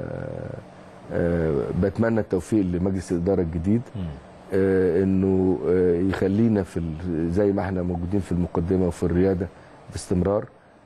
Speaker 2: آه، بتمنى التوفيق لمجلس الاداره الجديد آه، انه آه، يخلينا في ال- زي ما احنا موجودين في المقدمه وفي الرياده باستمرار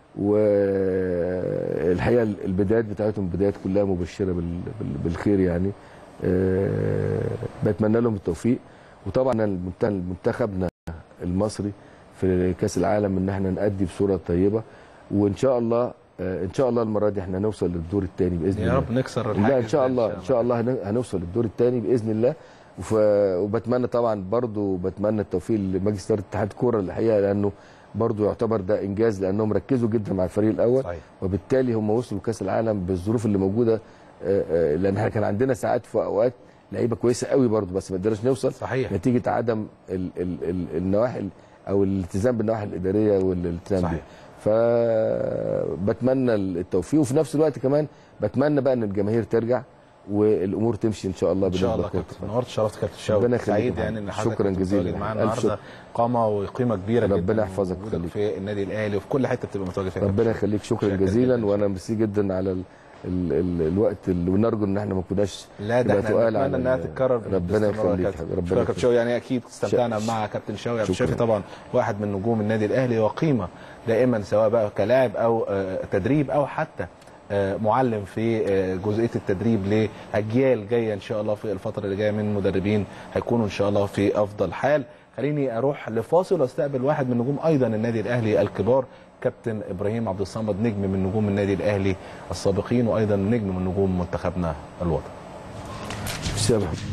Speaker 2: والحقيقه البدايات بتاعتهم بدايات كلها مبشره بال- بال- بالخير يعني آه، بتمنى لهم التوفيق وطبعا المنت- منتخبنا المصري في كاس العالم ان احنا نأدي بصوره طيبه وان شاء الله آه، ان شاء الله المره دي احنا هنوصل للدور الثاني باذن
Speaker 1: يا
Speaker 2: الله
Speaker 1: رب نكسر
Speaker 2: لا
Speaker 1: الحاجز
Speaker 2: ان شاء
Speaker 1: ده
Speaker 2: الله ان شاء الله هن- هنوصل للدور الثاني باذن الله وف... وبتمنى طبعا برضو بتمنى التوفيق لمجلس اداره اتحاد الكوره الحقيقه لانه برضو يعتبر ده انجاز لانهم ركزوا جدا مع الفريق الاول
Speaker 1: صحيح.
Speaker 2: وبالتالي هم وصلوا كاس العالم بالظروف اللي موجوده آه، آه، لان احنا كان عندنا ساعات في اوقات لعيبه كويسه قوي برضو بس ما قدرناش نوصل
Speaker 1: صحيح.
Speaker 2: نتيجه عدم ال... ال... ال... النواحي ال- او الالتزام بالنواحي الاداريه والالتزام
Speaker 1: صحيح.
Speaker 2: بيها فبتمنى التوفيق وفي نفس الوقت كمان بتمنى بقى ان الجماهير ترجع والامور تمشي ان شاء الله
Speaker 1: ان شاء الله
Speaker 2: بالنسبه
Speaker 1: كابتن نورت شرفت كابتن شاوي
Speaker 2: ربنا يخليك
Speaker 1: سعيد
Speaker 2: يا
Speaker 1: يعني
Speaker 2: محمد.
Speaker 1: ان حضرتك
Speaker 2: شكراً
Speaker 1: كنت
Speaker 2: جزيلاً.
Speaker 1: متواجد معانا
Speaker 2: ألف
Speaker 1: النهارده قامه وقيمه كبيره
Speaker 2: ربنا
Speaker 1: جدا
Speaker 2: يحفظك
Speaker 1: موجودة
Speaker 2: ويخليك.
Speaker 1: في النادي الاهلي وفي كل حته بتبقى متواجد فيها
Speaker 2: ربنا يخليك شكرا
Speaker 1: شكراً
Speaker 2: جزيلا
Speaker 1: جداً.
Speaker 2: وانا ميرسي جدا على ال... ال... ال... الوقت اللي ونرجو ان احنا ما كناش
Speaker 1: لا ده
Speaker 2: يبقى
Speaker 1: احنا
Speaker 2: تقال
Speaker 1: نتمنى
Speaker 2: على
Speaker 1: انها
Speaker 2: ال-
Speaker 1: تتكرر
Speaker 2: ربنا
Speaker 1: باستمرار يا
Speaker 2: يخليك
Speaker 1: كابتن.
Speaker 2: حبيبي، ربنا
Speaker 1: شكرا كابتن
Speaker 2: يخليك.
Speaker 1: شوقي يعني اكيد استمتعنا
Speaker 2: ش-
Speaker 1: مع كابتن شوقي عبد
Speaker 2: شكراً.
Speaker 1: الشافي طبعا واحد من نجوم النادي الاهلي وقيمه دائما سواء بقى كلاعب او آه، تدريب او حتى آه، معلم في آه، جزئيه التدريب لاجيال جايه ان شاء الله في الفتره اللي جايه من مدربين هيكونوا ان شاء الله في افضل حال خليني اروح لفاصل واستقبل واحد من نجوم ايضا النادي الاهلي الكبار كابتن ابراهيم عبد الصمد نجم من نجوم النادي الاهلي السابقين وايضا نجم من نجوم منتخبنا الوطني
Speaker 2: سامح